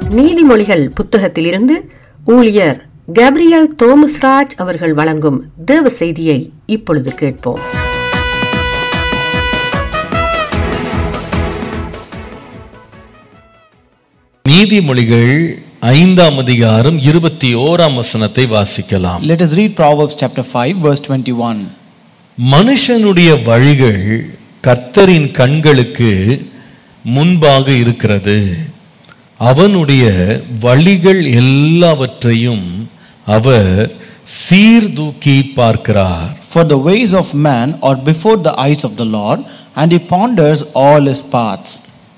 நீதிமொழிகள் புத்தகத்திலிருந்து ஊழியர் கேப்ரியல் தோமஸ்ராஜ் அவர்கள் வழங்கும் தேவ செய்தியை இப்பொழுது கேட்போம் நீதிமொழிகள் ஐந்தாம் அதிகாரம் இருபத்தி ஓராம் வசனத்தை வாசிக்கலாம் Let us read Proverbs chapter 5, verse 21. மனுஷனுடைய வழிகள் கர்த்தரின் கண்களுக்கு முன்பாக இருக்கிறது அவனுடைய வழிகள் எல்லாவற்றையும் அவர் சீர்தூக்கி பார்க்கிறார் For the ways of man are before the eyes of the Lord, and he ponders all his paths.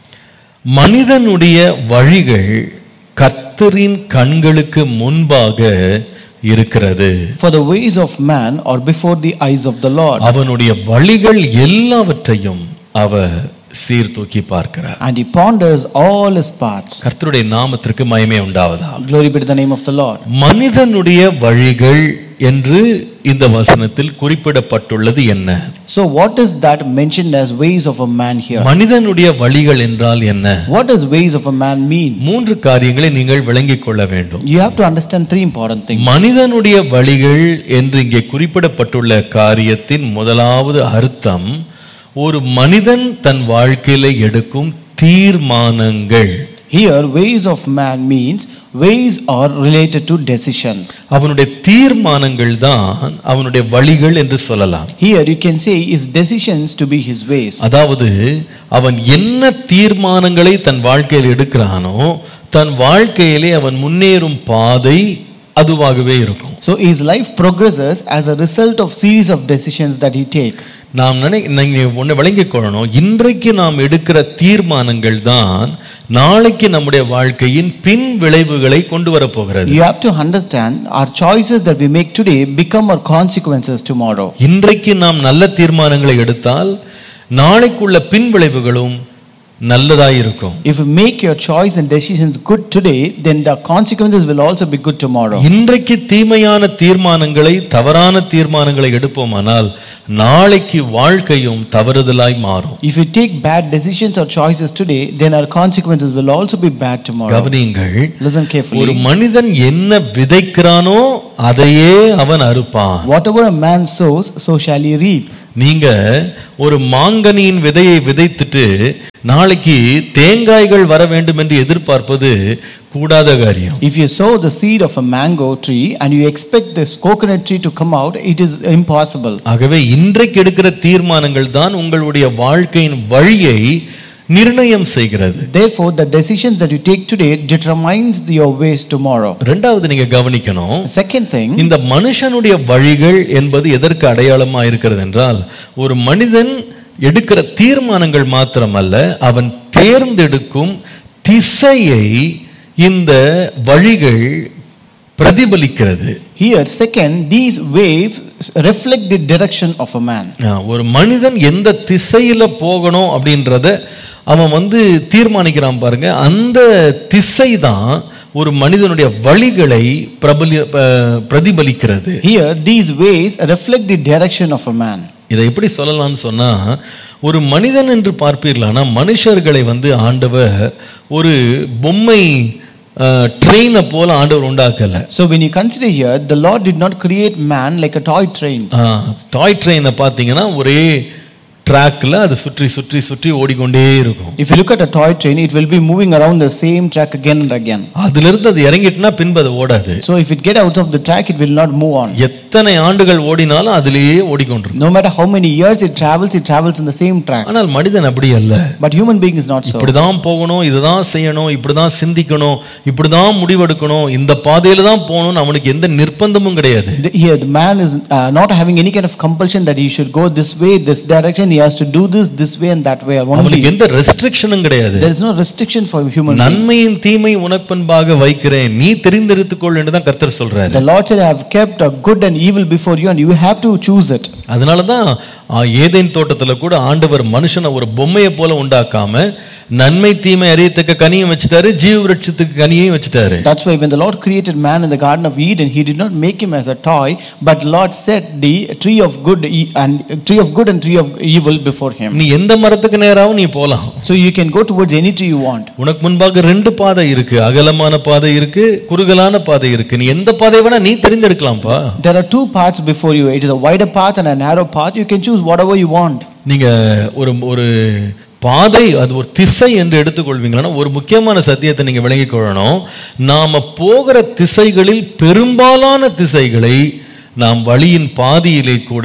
மனிதனுடைய வழிகள் கர்த்தரின் கண்களுக்கு முன்பாக இருக்கிறது For the ways of man are before the eyes of the Lord, அவனுடைய வழிகள் எல்லாவற்றையும் அவர் சீர்தூக்கி பார்க்கிறார் and he ponders all his paths. கர்த்தருடைய நாமத்திற்கு மயமே உண்டாவதா Glory be to the name of the Lord. மனிதனுடைய வழிகள் என்று இந்த வசனத்தில் குறிப்பிடப்பட்டுள்ளது என்ன So, what is that mentioned as ways of a man here? மனிதனுடைய வழிகள் என்றால் என்ன What does ways of a man mean? மூன்று காரியங்களை நீங்கள் விளங்கிக் கொள்ள வேண்டும் You have to understand three important things. மனிதனுடைய வழிகள் என்று இங்கே குறிப்பிடப்பட்டுள்ள காரியத்தின் முதலாவது அர்த்தம் ஒரு மனிதன் தன் வாழ்க்கையில எடுக்கும் தீர்மானங்கள் Here, ways of man means ways are related to decisions. அவனுடைய தீர்மானங்கள் தான் அவனுடைய வழிகள் என்று சொல்லலாம் Here, you can say his decisions to be his ways. அதாவது அவன் என்ன தீர்மானங்களை தன் வாழ்க்கையில் எடுக்கிறானோ தன் வாழ்க்கையிலே அவன் முன்னேறும் பாதை அதுவாகவே இருக்கும் So his life progresses as a result of series of decisions that he take. நாம் நினை நீங்க ஒன்று விளங்கிக் கொள்ளணும் இன்றைக்கு நாம் எடுக்கிற தீர்மானங்கள் தான் நாளைக்கு நம்முடைய வாழ்க்கையின் பின் விளைவுகளை கொண்டு வரப்போகிறது You have to understand our choices that we make today become our consequences tomorrow. இன்றைக்கு நாம் நல்ல தீர்மானங்களை எடுத்தால் நாளைக்குள்ள பின் விளைவுகளும் நல்லதாய் இருக்கும் If you make your choice and decisions good today, then the consequences will also be good tomorrow. இன்றைக்கு தீமையான தீர்மானங்களை தவறான தீர்மானங்களை எடுப்போமானால் நாளைக்கு வாழ்க்கையும் தவறுதலாய் மாறும் If you take bad decisions or choices today, then our consequences will also be bad tomorrow. கவனியுங்கள் Listen ஒரு carefully. மனிதன் என்ன விதைக்கிறானோ அதையே அவன் அறுப்பான் Whatever a man sows, so shall he reap. நீங்க ஒரு மாங்கனியின் விதையை விதைத்துட்டு நாளைக்கு தேங்காய்கள் வர வேண்டும் என்று எதிர்பார்ப்பது கூடாத காரியம் If you sow the seed of a mango tree and you expect this coconut tree to come out, it is impossible. ஆகவே இன்றைக்கு எடுக்கிற தீர்மானங்கள் தான் உங்களுடைய வாழ்க்கையின் வழியை நிர்ணயம் செய்கிறது Therefore, the decisions that you take today determines your ways tomorrow. ரெண்டாவது நீங்க கவனிக்கணும் Second thing, இந்த மனுஷனுடைய வழிகள் என்பது எதற்கு அடையாளமா இருக்கிறது என்றால் ஒரு மனிதன் எடுக்கிற தீர்மானங்கள் மாத்திரமல்ல அவன் தேர்ந்தெடுக்கும் திசையை இந்த வழிகள் பிரதிபலிக்கிறது here, second, these waves reflect the direction of a man. ஆ, ஒரு மனிதன் எந்த திசையில போகணும் அப்படின்றத அவன் வந்து தீர்மானிக்கிறான் பாருங்க அந்த திசை தான் ஒரு மனிதனுடைய வழிகளை பிரபலி ப- பிரதிபலிக்கிறது Here, these ways reflect the direction of a man. இதை எப்படி சொல்லலாம்னு சொன்னா ஒரு மனிதன் என்று பார்ப்பீர்களானா மனுஷர்களை வந்து ஆண்டவர் ஒரு பொம்மை ட்ரெயினை போல ஆண்டவர் உண்டாக்கல So, when you consider here, the Lord did not create man like a toy train. டாய் ட்ரெயினை பார்த்தீங்கன்னா ஒரே ட்ராக்ல அது சுற்றி சுற்றி சுற்றி ஓடிக்கொண்டே இருக்கும் If you look at a toy train, it will be moving around the same track again and again. அதுல இருந்து அது இறங்கிட்டுனா பின்பு அது ஓடாது So, if it get out of the track, it will not move on. எத்தனை ஆண்டுகள் ஓடினாலும் அதிலேயே ஓடிக்கொண்டிருக்கும் No matter how many years it travels, it travels in the same track. ஆனால் மனிதன் அப்படி அல்ல But human being is not so. இப்படிதான் போகணும் இதுதான் செய்யணும் இப்படிதான் சிந்திக்கணும் இப்படிதான் முடிவெடுக்கணும் இந்த பாதையில தான் போகணும்னு அவனுக்கு எந்த நிர்பந்தமும் கிடையாது The- Here, the man is uh, not having any kind of compulsion that he should go this way, this direction. He has to do this, this way, and that way. அவனுக்கு Only எந்த ரெஸ்ட்ரிக்ஷனும் கிடையாது there is no restriction for human being. நன்மையின் தீமை உனக்கு பண்பாக வைக்கிறேன் நீ தெரிந்தெடுத்துக்கொள் என்று தான் கர்த்தர் சொல்றாரு The Lord said, "I have kept a good and evil before you, and you have to choose it." அதனால தான் ஏதேன் தோட்டத்துல கூட ஆண்டவர் மனுஷனை ஒரு பொம்மையை போல உண்டாக்காம நன்மை தீமை அறியத்தக்க கனியும் வச்சுட்டாரு ஜீவ விருட்சத்துக்கு கனியையும் வச்சுட்டாரு That's why when the Lord created man in the Garden of Eden, He did not make him as a toy, but Lord set the tree of good e- and tree of good and tree of evil before him. நீ எந்த மரத்துக்கு நேராவும் நீ போலாம் So you can go towards any tree you want. உனக்கு முன்பாக ரெண்டு பாதை இருக்கு அகலமான பாதை இருக்கு குறுகலான பாதை இருக்கு நீ எந்த பாதை வேணா நீ தெரிந்தெடுக்கலாம்ப்பா There are two paths before you. It is a wider path and a narrow path. You can choose whatever you want. நீங்க ஒரு ஒரு பாதை அது ஒரு திசை என்று எடுத்துக்கொள்வீங்களா ஒரு முக்கியமான சத்தியத்தை நீங்க விளங்கிக் கொள்ளணும் நாம போகிற திசைகளில் பெரும்பாலான திசைகளை நாம் வழியின் பாதியிலே கூட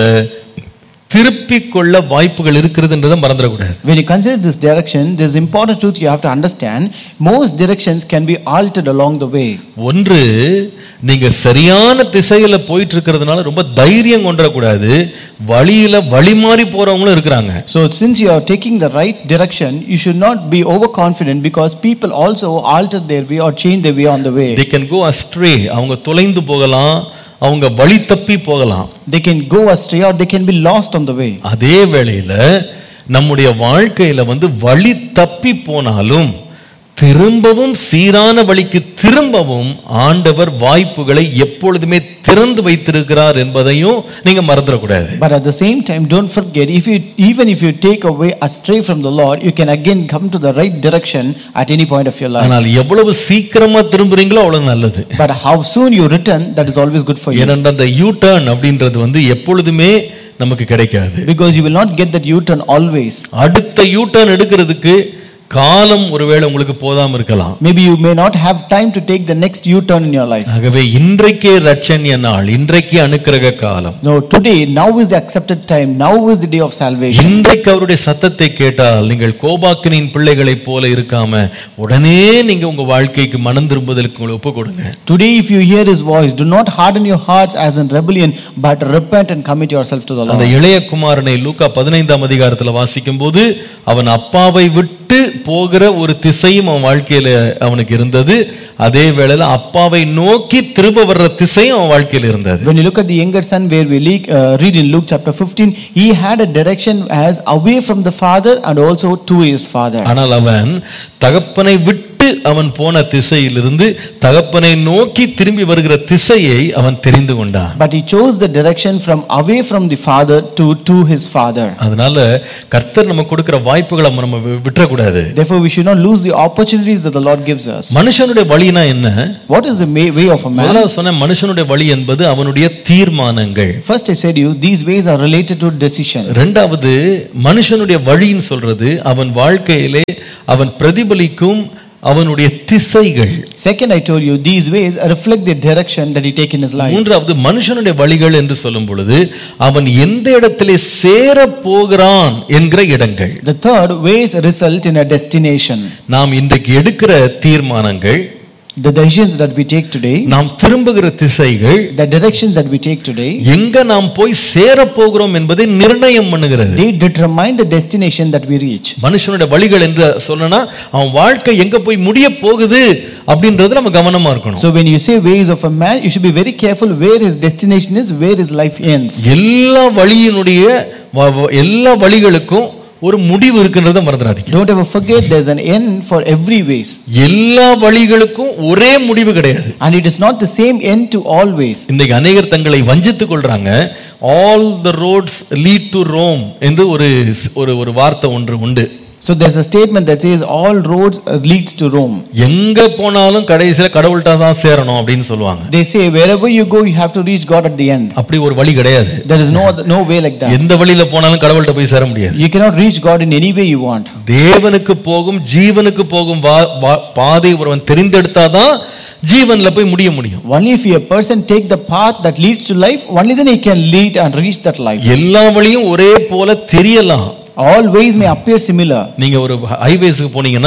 திருப்பிக் கொள்ள வாய்ப்புகள் இருக்கிறதுன்றதை மறந்துடக்கூடாது When you consider this direction, there's important truth you have to understand. Most directions can be altered along the way. ஒன்று நீங்க சரியான திசையில போயிட்டு இருக்கிறதுனால ரொம்ப தைரியம் கொண்டுடக்கூடாது வழியில வழி மாறி போறவங்களும் இருக்கிறாங்க So, since you are taking the right direction, you should not be overconfident because people also alter their way or change their way on the way. they can go astray அவங்க தொலைந்து போகலாம் அவங்க வழி தப்பி போகலாம் They can go astray or they can be lost on the way. அதே வேளையில நம்முடைய வாழ்க்கையில வந்து வழி தப்பி போனாலும் திரும்பவும் சீரான வழிக்கு திரும்பவும் ஆண்டவர் வாய்ப்புகளை எப்பொழுதுமே திறந்து வைத்திருக்கிறார் என்பதையும் நீங்க மறந்துடக்கூடாது But at the same time, don't forget, if you even if you take away astray from the Lord, you can again come to the right direction at any point of your life. ஆனால் எவ்வளவு சீக்கிரமா திரும்புறீங்களோ அவ்வளவு நல்லது But how soon you return, that is always good for you. ஏனென்றால் அந்த you turn அப்படின்றது வந்து எப்பொழுதுமே நமக்கு கிடைக்காது Because you will not get that U-turn always. அடுத்த யூ டர்ன் எடுக்கிறதுக்கு காலம் ஒருவேளை உங்களுக்கு போதாம இருக்கலாம் Maybe you may not have time to take the next U-turn in your life. ஆகவே இன்றைக்கே ரட்சண்ய நாள் இன்றைக்கே அனுக்கிரக காலம் No, today, now is the accepted time. Now is the day of salvation. இன்றைக்கு அவருடைய சத்தத்தை கேட்டால் நீங்கள் கோபாக்கினின் பிள்ளைகளைப் போல இருக்காம உடனே நீங்க உங்க வாழ்க்கைக்கு மனம் திரும்புதலுக்கு உங்களை ஒப்பு கொடுங்க Today, if you hear His voice, do not harden your hearts as in rebellion, but repent and commit yourself to the அந்த Lord. இளைய குமாரனை லூக்கா பதினைந்தாம் அதிகாரத்துல வாசிக்கும் போது அவன் அப்பாவை விட்டு போகிற ஒரு திசையும் அவன் வாழ்க்கையில அவனுக்கு இருந்தது அதே வேளையில அப்பாவை நோக்கி திரும்ப வர்ற திசையும் அவன் வாழ்க்கையில இருந்தது When you look at the younger son, where we le- uh, read in Luke chapter 15, he had a direction as away from the father and also to his father. ஆனால் அவன் தகப்பனை விட்டு அவன் போன திசையிலிருந்து தகப்பனை நோக்கி திரும்பி வருகிற திசையை அவன் தெரிந்து கொண்டான் But he chose the direction from away from the father to to his father. அதனால கர்த்தர் நமக்கு கொடுக்கிற வாய்ப்புகளை நம்ம வி- விட்டுறக்கூடாது Therefore, we should not lose the opportunities that the Lord gives us. மனுஷனுடைய வழினா என்ன What is the ma- way of a man? முதல்ல சொன்ன மனுஷனுடைய வழி என்பது அவனுடைய தீர்மானங்கள் First, I said you these ways are related to decisions. ரெண்டாவது மனுஷனுடைய வழின்னு சொல்றது அவன் வாழ்க்கையிலே அவன் பிரதிபலிக்கும் அவனுடைய திசைகள் Second, I told you these ways reflect the direction that he take in his life. மூன்றாவது மனுஷனுடைய வழிகள் என்று சொல்லும் பொழுது அவன் எந்த இடத்திலே சேர போகிறான் என்கிற இடங்கள் The third ways result in a destination. நாம் இன்றைக்கு எடுக்கிற தீர்மானங்கள் The decisions that we take today, நாம் திரும்புகிற திசைகள் the directions that we take today, எங்க நாம் போய் சேர போகிறோம் என்பதை நிர்ணயம் பண்ணுகிறது they determine the destination that we reach. மனுஷனுடைய வழிகள் என்று சொன்னா அவன் வாழ்க்கை எங்க போய் முடிய போகுது அப்படின்றது நம்ம கவனமா இருக்கணும் So when you say ways of a man, you should be very careful where his destination is, where his life ends. எல்லா வழியினுடைய வ- வ- எல்லா வழிகளுக்கும் ஒரு முடிவு இருக்கின்றத மறந்துடாதீங்க Don't ever forget there's an end for every ways. எல்லா வழிகளுக்கும் ஒரே முடிவு கிடையாது And it is not the same end to all ways. இன்னைக்கு அநேகர் தங்களை வஞ்சித்துக் கொள்றாங்க all the roads lead to Rome என்று ஒரு ஒரு ஒரு வார்த்தை ஒன்று உண்டு So there's a statement that says all roads uh, leads to Rome. எங்க போனாலும் கடைசியில கடவுள்கிட்ட தான் சேரணும் அப்படின்னு சொல்லுவாங்க They say wherever you go, you have to reach God at the end. அப்படி ஒரு வழி கிடையாது There is no other, no way like that. எந்த வழியில போனாலும் கடவுள்கிட்ட போய் சேர முடியாது You cannot reach God in any way you want. தேவனுக்கு போகும் ஜீவனுக்கு போகும் வா- வா- பாதை ஒருவன் தெரிந்தெடுத்தாதான் ஜீவன்ல போய் முடிய முடியும் Only if a person take the path that leads to life, only then he can lead and reach that life. எல்லா வழியும் ஒரே போல தெரியலாம் All ways may appear similar. நீங்க ஒரு ஹைவேஸ்க்கு போனீங்கன்னா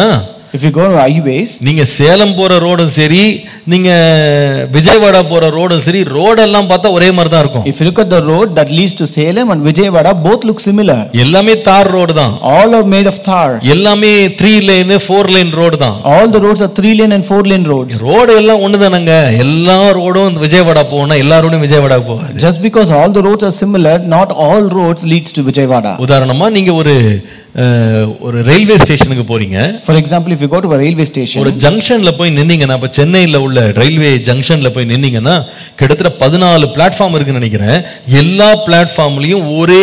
If you go to highways, நீங்க சேலம் போற ரோடும் சரி நீங்க விஜயவாடா போற ரோடும் சரி ரோடெல்லாம் பார்த்தா ஒரே மாதிரி தான் இருக்கும் if you look at the road that leads to Salem and Vijayawada, both look similar. எல்லாமே தார் ரோடு தான் All are made of tar. எல்லாமே three line four line road தான் All the roads are three lane and four lane roads. Road எல்லாம் ஒண்ணுதானங்க எல்லா ரோடும் விஜயவாடா போகணும் எல்லா ரோடும் விஜயவாடா போகாது Just because all the roads are similar, not all roads leads to Vijayawada. உதாரணமா நீங்க ஒரு அஹ், ஒரு ரயில்வே ஸ்டேஷனுக்கு போறீங்க For example, if you go to a railway station, ஒரு ஜங்ஷன்ல போய் நின்னீங்கன்னா இப்ப சென்னையில உள்ள ரயில்வே ஜங்ஷன்ல போய் நின்னீங்கன்னா கிட்டத்தட்ட பதினாலு பிளாட்ஃபார்ம் இருக்குன்னு நினைக்கிறேன் எல்லா பிளாட்ஃபார்ம்லயும் ஒரே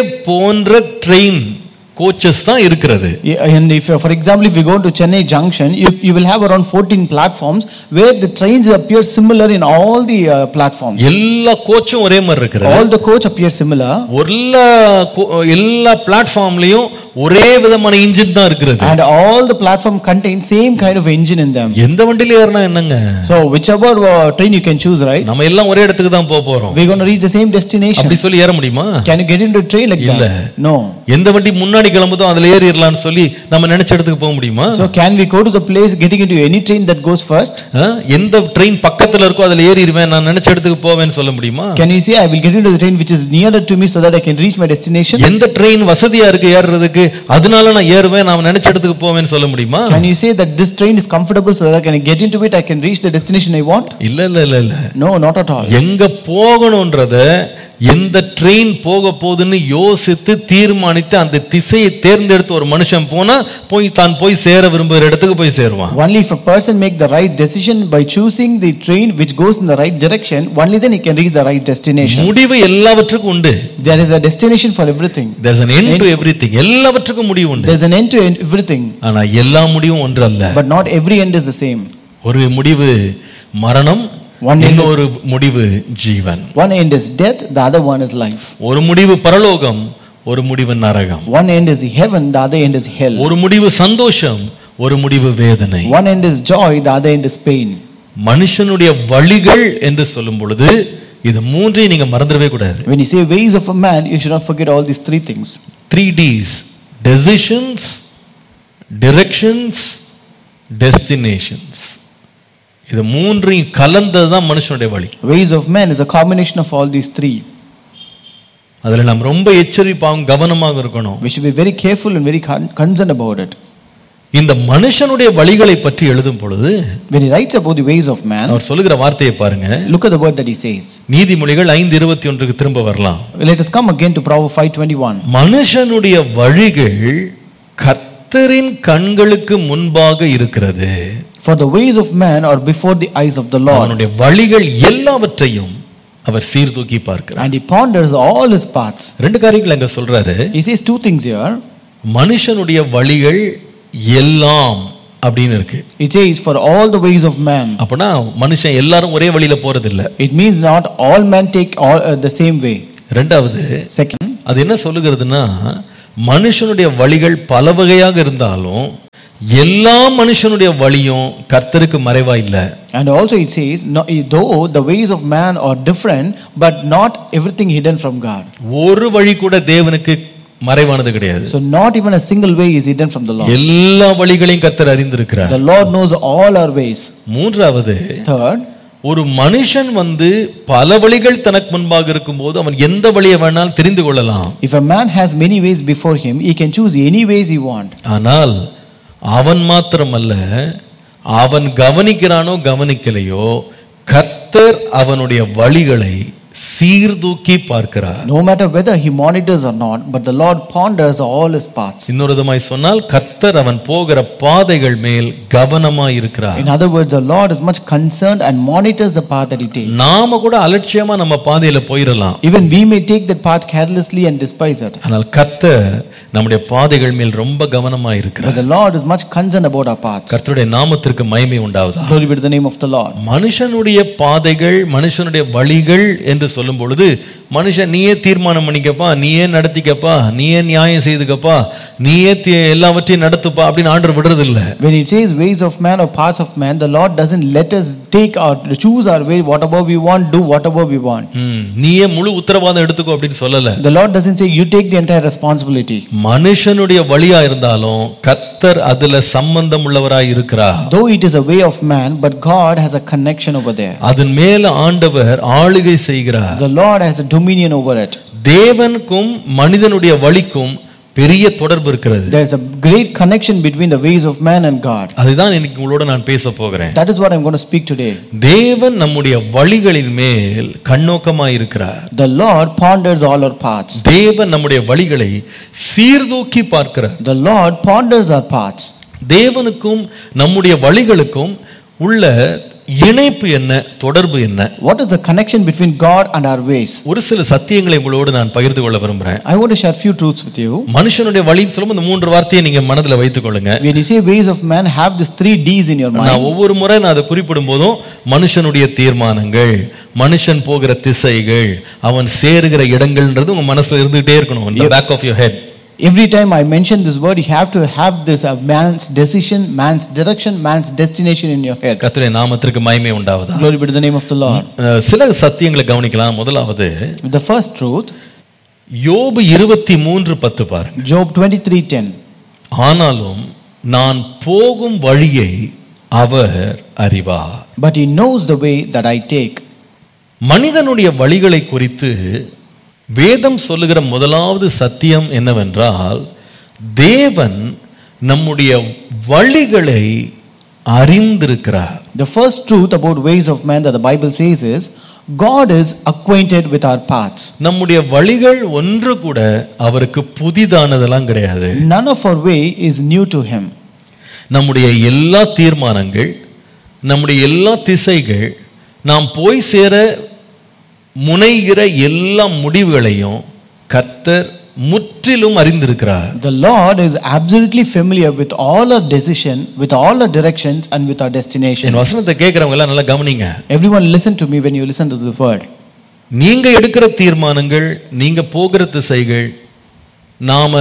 போன்ற ட்ரெயின் கோச்சஸ் தான் இருக்கிறது Yeah, And if, uh, for example, if you go to Chennai Junction, you, you will have around 14 platforms where the trains appear similar in all the uh, platforms. எல்லா கோச்சும் ஒரே மாதிரி இருக்கிறது All the coach appear similar, எல்லா கோ- எல்லா பிளாட்ஃபார்ம்லயும் ஒரே விதமான engine தான் இருக்கிறது and all the platform contain same kind of engine in them. எந்த வண்டியில ஏறினா என்னங்க So whichever uh, train you can choose, right? நம்ம எல்லாம் ஒரே இடத்துக்கு தான் போக போறோம் We're going to reach the same destination. அப்படி சொல்லி ஏற முடியுமா Can you get into a train like இல்ல. that? No. எந்த வண்டி முன்னாடி கிளம்புதோ அதுல ஏறிடலாம்னு சொல்லி நம்ம நினைச்ச இடத்துக்கு போக முடியுமா So can we go to the place getting into any train that goes first? ஆ? எந்த ட்ரெயின் பக்கத்துல இருக்கோ அதுல ஏறிடுவேன் நான் நினைச்ச இடத்துக்கு போவேன்னு சொல்ல முடியுமா Can you say I will get into the train which is nearer to me so that I can reach my destination? எந்த ட்ரெயின் வசதியா இருக்கு ஏறுறதுக்கு அதனால நான் ஏறுவேன் நான் நினைச்ச இடத்துக்கு போவேன்னு சொல்ல முடியுமா Can you say that this train is comfortable so that I can get into it, I can reach the destination I want? இல்ல இல்ல இல்ல இல்ல No, not at all. எங்க போகணும்ன்றத எந்த ட்ரெயின் போக போகுதுன்னு யோசித்து தீர்மானித்து அந்த திசையை தேர்ந்தெடுத்து ஒரு மனுஷன் போனா போய் தான் போய் சேர விரும்புகிற இடத்துக்கு போய் சேருவான் Only if a person make the right decision by choosing the train which goes in the right direction, only then he can reach the right destination. முடிவு எல்லாவற்றுக்கும் உண்டு There is a destination for everything. there's an end to everything எல்லாவற்றுக்கும் முடிவு உண்டு There's an end to everything, ஆனா எல்லா முடிவும் ஒன்று அல்ல but not every end is the same. ஒரு முடிவு மரணம் One end is- இன்னொரு முடிவு ஜீவன் One end is death, the other one is life. ஒரு முடிவு பரலோகம் ஒரு முடிவு நரகம் One end is heaven, the other end is hell. ஒரு முடிவு சந்தோஷம் ஒரு முடிவு வேதனை One end is joy, the other end is pain. மனுஷனுடைய வழிகள் என்று சொல்லும் பொழுது இது மூன்றையும் நீங்க மறந்துடவே கூடாது When you say ways of a man, you should not forget all these three things. Three dis decisions directions destinations இது மூன்றையும் கலந்தது தான் மனுஷனுடைய வழி Ways of man is a combination of all these three. அதுல நாம் ரொம்ப எச்சரிப்பாகவும் கவனமாக இருக்கணும் We should be very careful and very con- concerned about it. இந்த மனுஷனுடைய வழிகளை பற்றி எழுதும் பொழுது When he writes about the ways of man, அவர் சொல்லுகிற வார்த்தையை பாருங்க look at the word that he says. நீதிமொழிகள் ஐந்து இருபத்தி ஒன்றுக்கு திரும்ப வரலாம் Let us come again to Proverbs 5:21. மனுஷனுடைய வழிகள் கர்த்தரின் கண்களுக்கு முன்பாக இருக்கிறது For the ways of man are before the eyes of the Lord, அவனுடைய வழிகள் எல்லாவற்றையும் அவர் சீர்தூக்கி பார்க்கிறார் and he ponders all his paths. ரெண்டு காரியங்கள் அங்க சொல்றாரு He says two things here. மனுஷனுடைய வழிகள் எல்லாம் அப்படின்னு இருக்கு It says, For all the ways of man. அப்பனா மனுஷன் எல்லாரும் ஒரே வழியில போறது இல்ல It means not all men take all uh, the same way. ரெண்டாவது Second, அது என்ன சொல்லுகிறதுனா மனுஷனுடைய வழிகள் பல வகையாக இருந்தாலும் எல்லா மனுஷனுடைய வழியும் கர்த்தருக்கு மறைவா இல்லை and also it says, no, though the ways of man are different, but not everything hidden from God. ஒரு வழி கூட தேவனுக்கு மறைவானது கிடையாது So not even a single way is hidden from the Lord. எல்லா வழிகளையும் கர்த்தர் அறிந்திருக்கிறார் The Lord knows all our ways. மூன்றாவது Third, ஒரு மனுஷன் வந்து பல வழிகள் தனக்கு முன்பாக இருக்கும்போது அவன் எந்த வழியை வேணாலும் தெரிந்து கொள்ளலாம் if a man has many ways before him, he can choose any ways he want. ஆனால் அவன் மாத்திரமல்ல அவன் கவனிக்கிறானோ கவனிக்கலையோ கர்த்தர் அவனுடைய வழிகளை சீர்தூக்கி பார்க்கிறார் No matter whether he monitors or not, but the Lord ponders all his paths. இன்னொரு விதமாய் சொன்னால் கர்த்தர் அவன் போகிற பாதைகள் மேல் கவனமாய் இருக்கிறார் In other words, the Lord is much concerned and monitors the path that he takes. நாம கூட அலட்சியமா நம்ம பாதையில போயிடலாம் Even we may take that path carelessly and despise it. ஆனால் கர்த்தர் நம்முடைய பாதைகள் மேல் ரொம்ப கவனமாய் இருக்கிறார் But the Lord is much concerned about our paths. கர்த்தருடைய நாமத்திற்கு மகிமை உண்டாவதா Glory be to the name of the Lord. மனுஷனுடைய பாதைகள் மனுஷனுடைய வழிகள் என்று சொல்லும் பொழுது மனுஷன் நீயே தீர்மானம் பண்ணிக்கப்பா நீயே நடத்திக்கப்பா நீயே நியாயம் செய்துக்கப்பா நீயே தி- எல்லாவற்றையும் நடத்துப்பா அப்படின்னு ஆண்டர் விடுறது இல்ல When it says ways of man or paths of man, the Lord doesn't let us take our choose our way, whatever we want, do whatever we want. ம், நீயே முழு உத்தரவாதம் எடுத்துக்கோ அப்படின்னு சொல்லல The Lord doesn't say you take the entire responsibility. மனுஷனுடைய வழியா இருந்தாலும் கர்த்தர் கர்த்தர் அதுல சம்பந்தம் உள்ளவராய் இருக்கிறார் Though it is a way of man, but God has a connection over there. அதன் மேல ஆண்டவர் ஆளுகை செய்கிறார் The Lord has a dominion over it. தேவனுக்கும் மனிதனுடைய வழிக்கும் பெரிய தொடர்பு இருக்கிறது There's a great connection between the ways of man and God. அதுதான் இன்னைக்கு உங்களோட நான் பேச போகிறேன் That is what I'm going to speak today. தேவன் நம்முடைய வழிகளின் மேல் கண்ணோக்கமாய் இருக்கிறார் The Lord ponders all our paths. தேவன் நம்முடைய வழிகளை சீர்தூக்கி பார்க்கிறார் The Lord ponders our paths. தேவனுக்கும் நம்முடைய வழிகளுக்கும் உள்ள இணைப்பு என்ன தொடர்பு என்ன What is the connection between God and our ways? ஒரு சில சத்தியங்களை உங்களோடு நான் பகிர்ந்து கொள்ள விரும்புறேன் I want to share few truths with you. மனுஷனுடைய வழின்னு சொல்லும் இந்த மூன்று வார்த்தையை நீங்க மனதில் வைத்துக் கொள்ளுங்க When you say ways of man, have these three D's in your mind. நான் ஒவ்வொரு முறை நான் அதை குறிப்பிடும் போதும் மனுஷனுடைய தீர்மானங்கள் மனுஷன் போகிற திசைகள் அவன் சேருகிற இடங்கள்ன்றது உங்க மனசுல இருந்துகிட்டே இருக்கணும் இந்த back of your head Every time I mention this word, you have to have this uh, man's decision, man's direction, man's destination in your head. கர்த்தருடைய நாமத்திற்கு மகிமை உண்டாவதா Glory be to the name of the Lord. அஹ், சில சத்தியங்களை கவனிக்கலாம் முதலாவது The first truth, யோபு இருபத்தி மூன்று பத்து பாருங்க Job 23:10. ஆனாலும் நான் போகும் வழியை அவர் அறிவார் But he knows the way that I take. மனிதனுடைய வழிகளை குறித்து வேதம் சொல்லுகிற முதலாவது சத்தியம் என்னவென்றால் தேவன் நம்முடைய வழிகளை அறிந்திருக்கிறார் The first truth about ways of man that the Bible says is God is acquainted with our paths. நம்முடைய வழிகள் ஒன்று கூட அவருக்கு புதிதானதெல்லாம் கிடையாது None of our way is new to him. நம்முடைய எல்லா தீர்மானங்கள் நம்முடைய எல்லா திசைகள் நாம் போய் சேர முனைகிற எல்லா முடிவுகளையும் கர்த்தர் முற்றிலும் அறிந்திருக்கிறார் The Lord is absolutely familiar with all our decision, with all our directions, and with our destination. என் வசனத்தை கேட்கிறவங்க எல்லாம் நல்லா கவனிங்க Everyone listen to me when you listen to the word. நீங்க எடுக்கிற தீர்மானங்கள் நீங்க போகிற திசைகள் நாம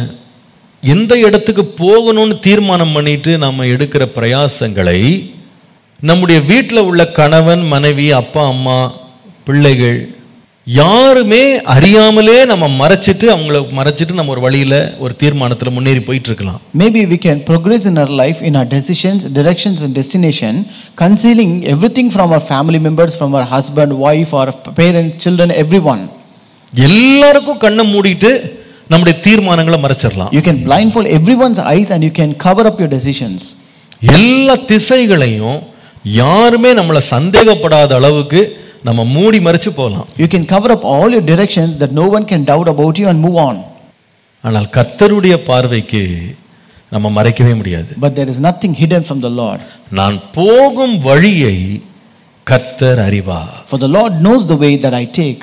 எந்த இடத்துக்கு போகணும்னு தீர்மானம் பண்ணிட்டு நாம எடுக்கிற பிரயாசங்களை நம்முடைய வீட்டில் உள்ள கணவன் மனைவி அப்பா அம்மா பிள்ளைகள் யாருமே அறியாமலே நம்ம மறைச்சிட்டு அவங்கள மறைச்சிட்டு நம்ம ஒரு வழியில ஒரு தீர்மானத்தில் முன்னேறி போயிட்டு இருக்கலாம் Maybe we can progress in our life, in our decisions, directions, and destination, concealing everything from our family members, from our husband, wife, or parents, children, everyone. எல்லாருக்கும் கண்ணை மூடிட்டு நம்முடைய தீர்மானங்களை மறைச்சிடலாம் You can blindfold everyone's eyes and you can cover up your decisions. எல்லா திசைகளையும் யாருமே நம்மளை சந்தேகப்படாத அளவுக்கு நம்ம மூடி மறைச்சு போகலாம் You can cover up all your directions that no one can doubt about you and move on. ஆனால் கர்த்தருடைய பார்வைக்கு நம்ம மறைக்கவே முடியாது But there is nothing hidden from the Lord. நான் போகும் வழியை கர்த்தர் அறிவார் For the Lord knows the way that I take.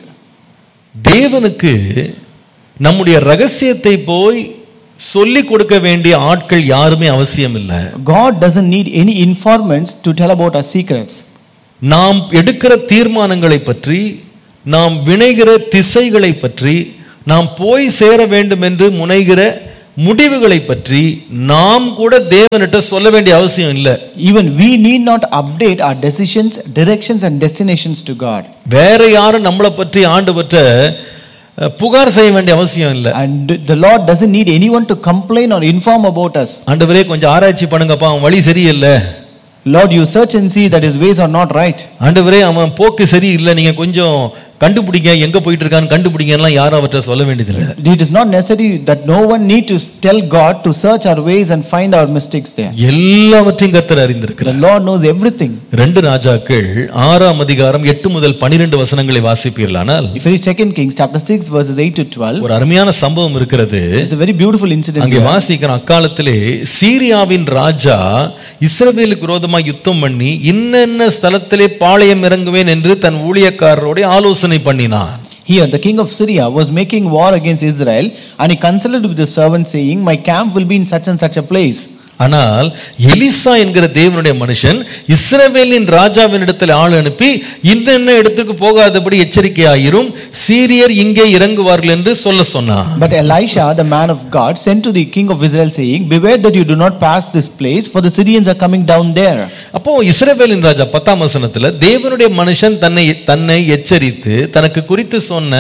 தேவனுக்கு நம்முடைய ரகசியத்தை போய் சொல்லிக் கொடுக்க வேண்டிய ஆட்கள் யாருமே அவசியம் இல்லை God doesn't need any informants to tell about our secrets. நாம் எடுக்கிற தீர்மானங்களை பற்றி நாம் வினைகிற திசைகளை பற்றி நாம் போய் சேர வேண்டும் என்று முனைகிற முடிவுகளை பற்றி நாம் கூட தேவனிட்ட சொல்ல வேண்டிய அவசியம் இல்லை Even we need not update our decisions, directions, and destinations to God. வேற யாரும் நம்மளை பற்றி ஆண்டவற்ற அஹ், புகார் செய்ய வேண்டிய அவசியம் இல்லை And the Lord doesn't need anyone to complain or inform about us. ஆண்டவரே கொஞ்சம் ஆராய்ச்சி பண்ணுங்கப்பா அவன் வழி சரியில்லை Lord, you search and see that his ways are not right. ஆண்டவரே அவன் போக்கு சரியில்லை நீங்க கொஞ்சம் கண்டுபிடிங்க எங்க போயிட்டு இருக்கான்னு கண்டுபிடிங்கலாம் யாரும் அவர்கிட்ட சொல்ல வேண்டியதில்லை It is not necessary that no one need to tell God to search our ways and find our mistakes there. எல்லாவற்றையும் கர்த்தர் அறிந்திருக்கிறார் The Lord knows everything. ரெண்டு ராஜாக்கள் ஆறாம் அதிகாரம் எட்டு முதல் பனிரெண்டு வசனங்களை வாசிப்பீர்களானால் If you read 2 Kings chapter 6 verses 8 to 12, ஒரு அருமையான சம்பவம் இருக்கிறது it's a very beautiful incident. அங்கே here. வாசிக்கிற அக்காலத்திலே சீரியாவின் ராஜா இஸ்ரவேலுக்கு விரோதமாக யுத்தம் பண்ணி இன்னென்ன ஸ்தலத்திலே பாளையம் இறங்குவேன் என்று தன் ஊழியக்காரரோட ஆலோசனை பண்ணினான் Here, the king of Syria was making war against Israel, and he consulted with the servant, saying, My camp will be in such and such a place. ஆனால் எலிசா என்கிற தேவனுடைய மனுஷன் இஸ்ரவேலின் ராஜாவின் இடத்தில் ஆள் அனுப்பி இன்னென்ன இடத்துக்கு போகாதபடி எச்சரிக்கையாயிரும் சீரியர் இங்கே இறங்குவார்கள் என்று சொல்ல சொன்னான் But Elisha, the man of God, sent to the king of Israel, saying, Beware that you do not pass this place, for the Syrians are coming down there. அப்போ இஸ்ரவேலின் ராஜா பத்தாம் வசனத்துல தேவனுடைய மனுஷன் தன்னை தன்னை எச்சரித்து தனக்கு குறித்து சொன்ன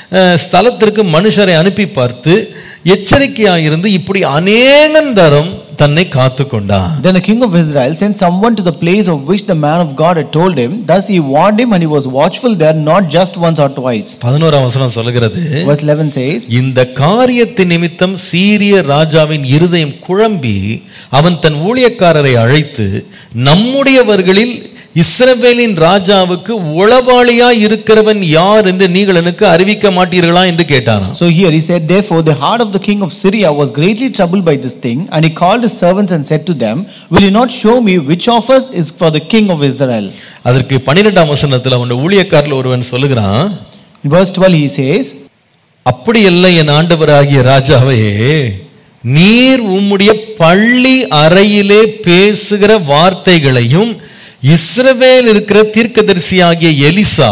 அஹ், ஸ்தலத்திற்கு மனுஷரை அனுப்பி பார்த்து எச்சரிக்கையாக இருந்து இப்படி அநேகந்தரம் தன்னை காத்து கொண்டான் Then the king of Israel sent someone to the place of which the man of God had told him. Thus he warned him, and he was watchful there not just once or twice. பதினோராம் வசனம் சொல்லுகிறது Verse 11 says, இந்த காரியத்தின் நிமித்தம் சீரிய ராஜாவின் இருதயம் குழம்பி அவன் தன் ஊழியக்காரரை அழைத்து நம்முடையவர்களில் இஸ்ரவேலின் ராஜாவுக்கு உளவாளியா இருக்கிறவன் யார் என்று நீங்கள் எனக்கு அறிவிக்க மாட்டீர்களா என்று கேட்டானாம் So here he said, Therefore the heart of the king of Syria was greatly troubled by this thing, and he called his servants and said to them, Will you not show me which of us is for the king of Israel? அதற்கு பன்னிரெண்டாம் வசனத்தில் அவனுடைய ஊழியக்காரில் ஒருவன் சொல்லுகிறான் In verse 12 he says, அப்படி இல்லை என் ஆண்டவராகிய ராஜாவே நீர் உம்முடைய பள்ளி அறையிலே பேசுகிற வார்த்தைகளையும் இஸ்ரவேல் இருக்கிற தீர்க்கதரிசியாகிய எலிசா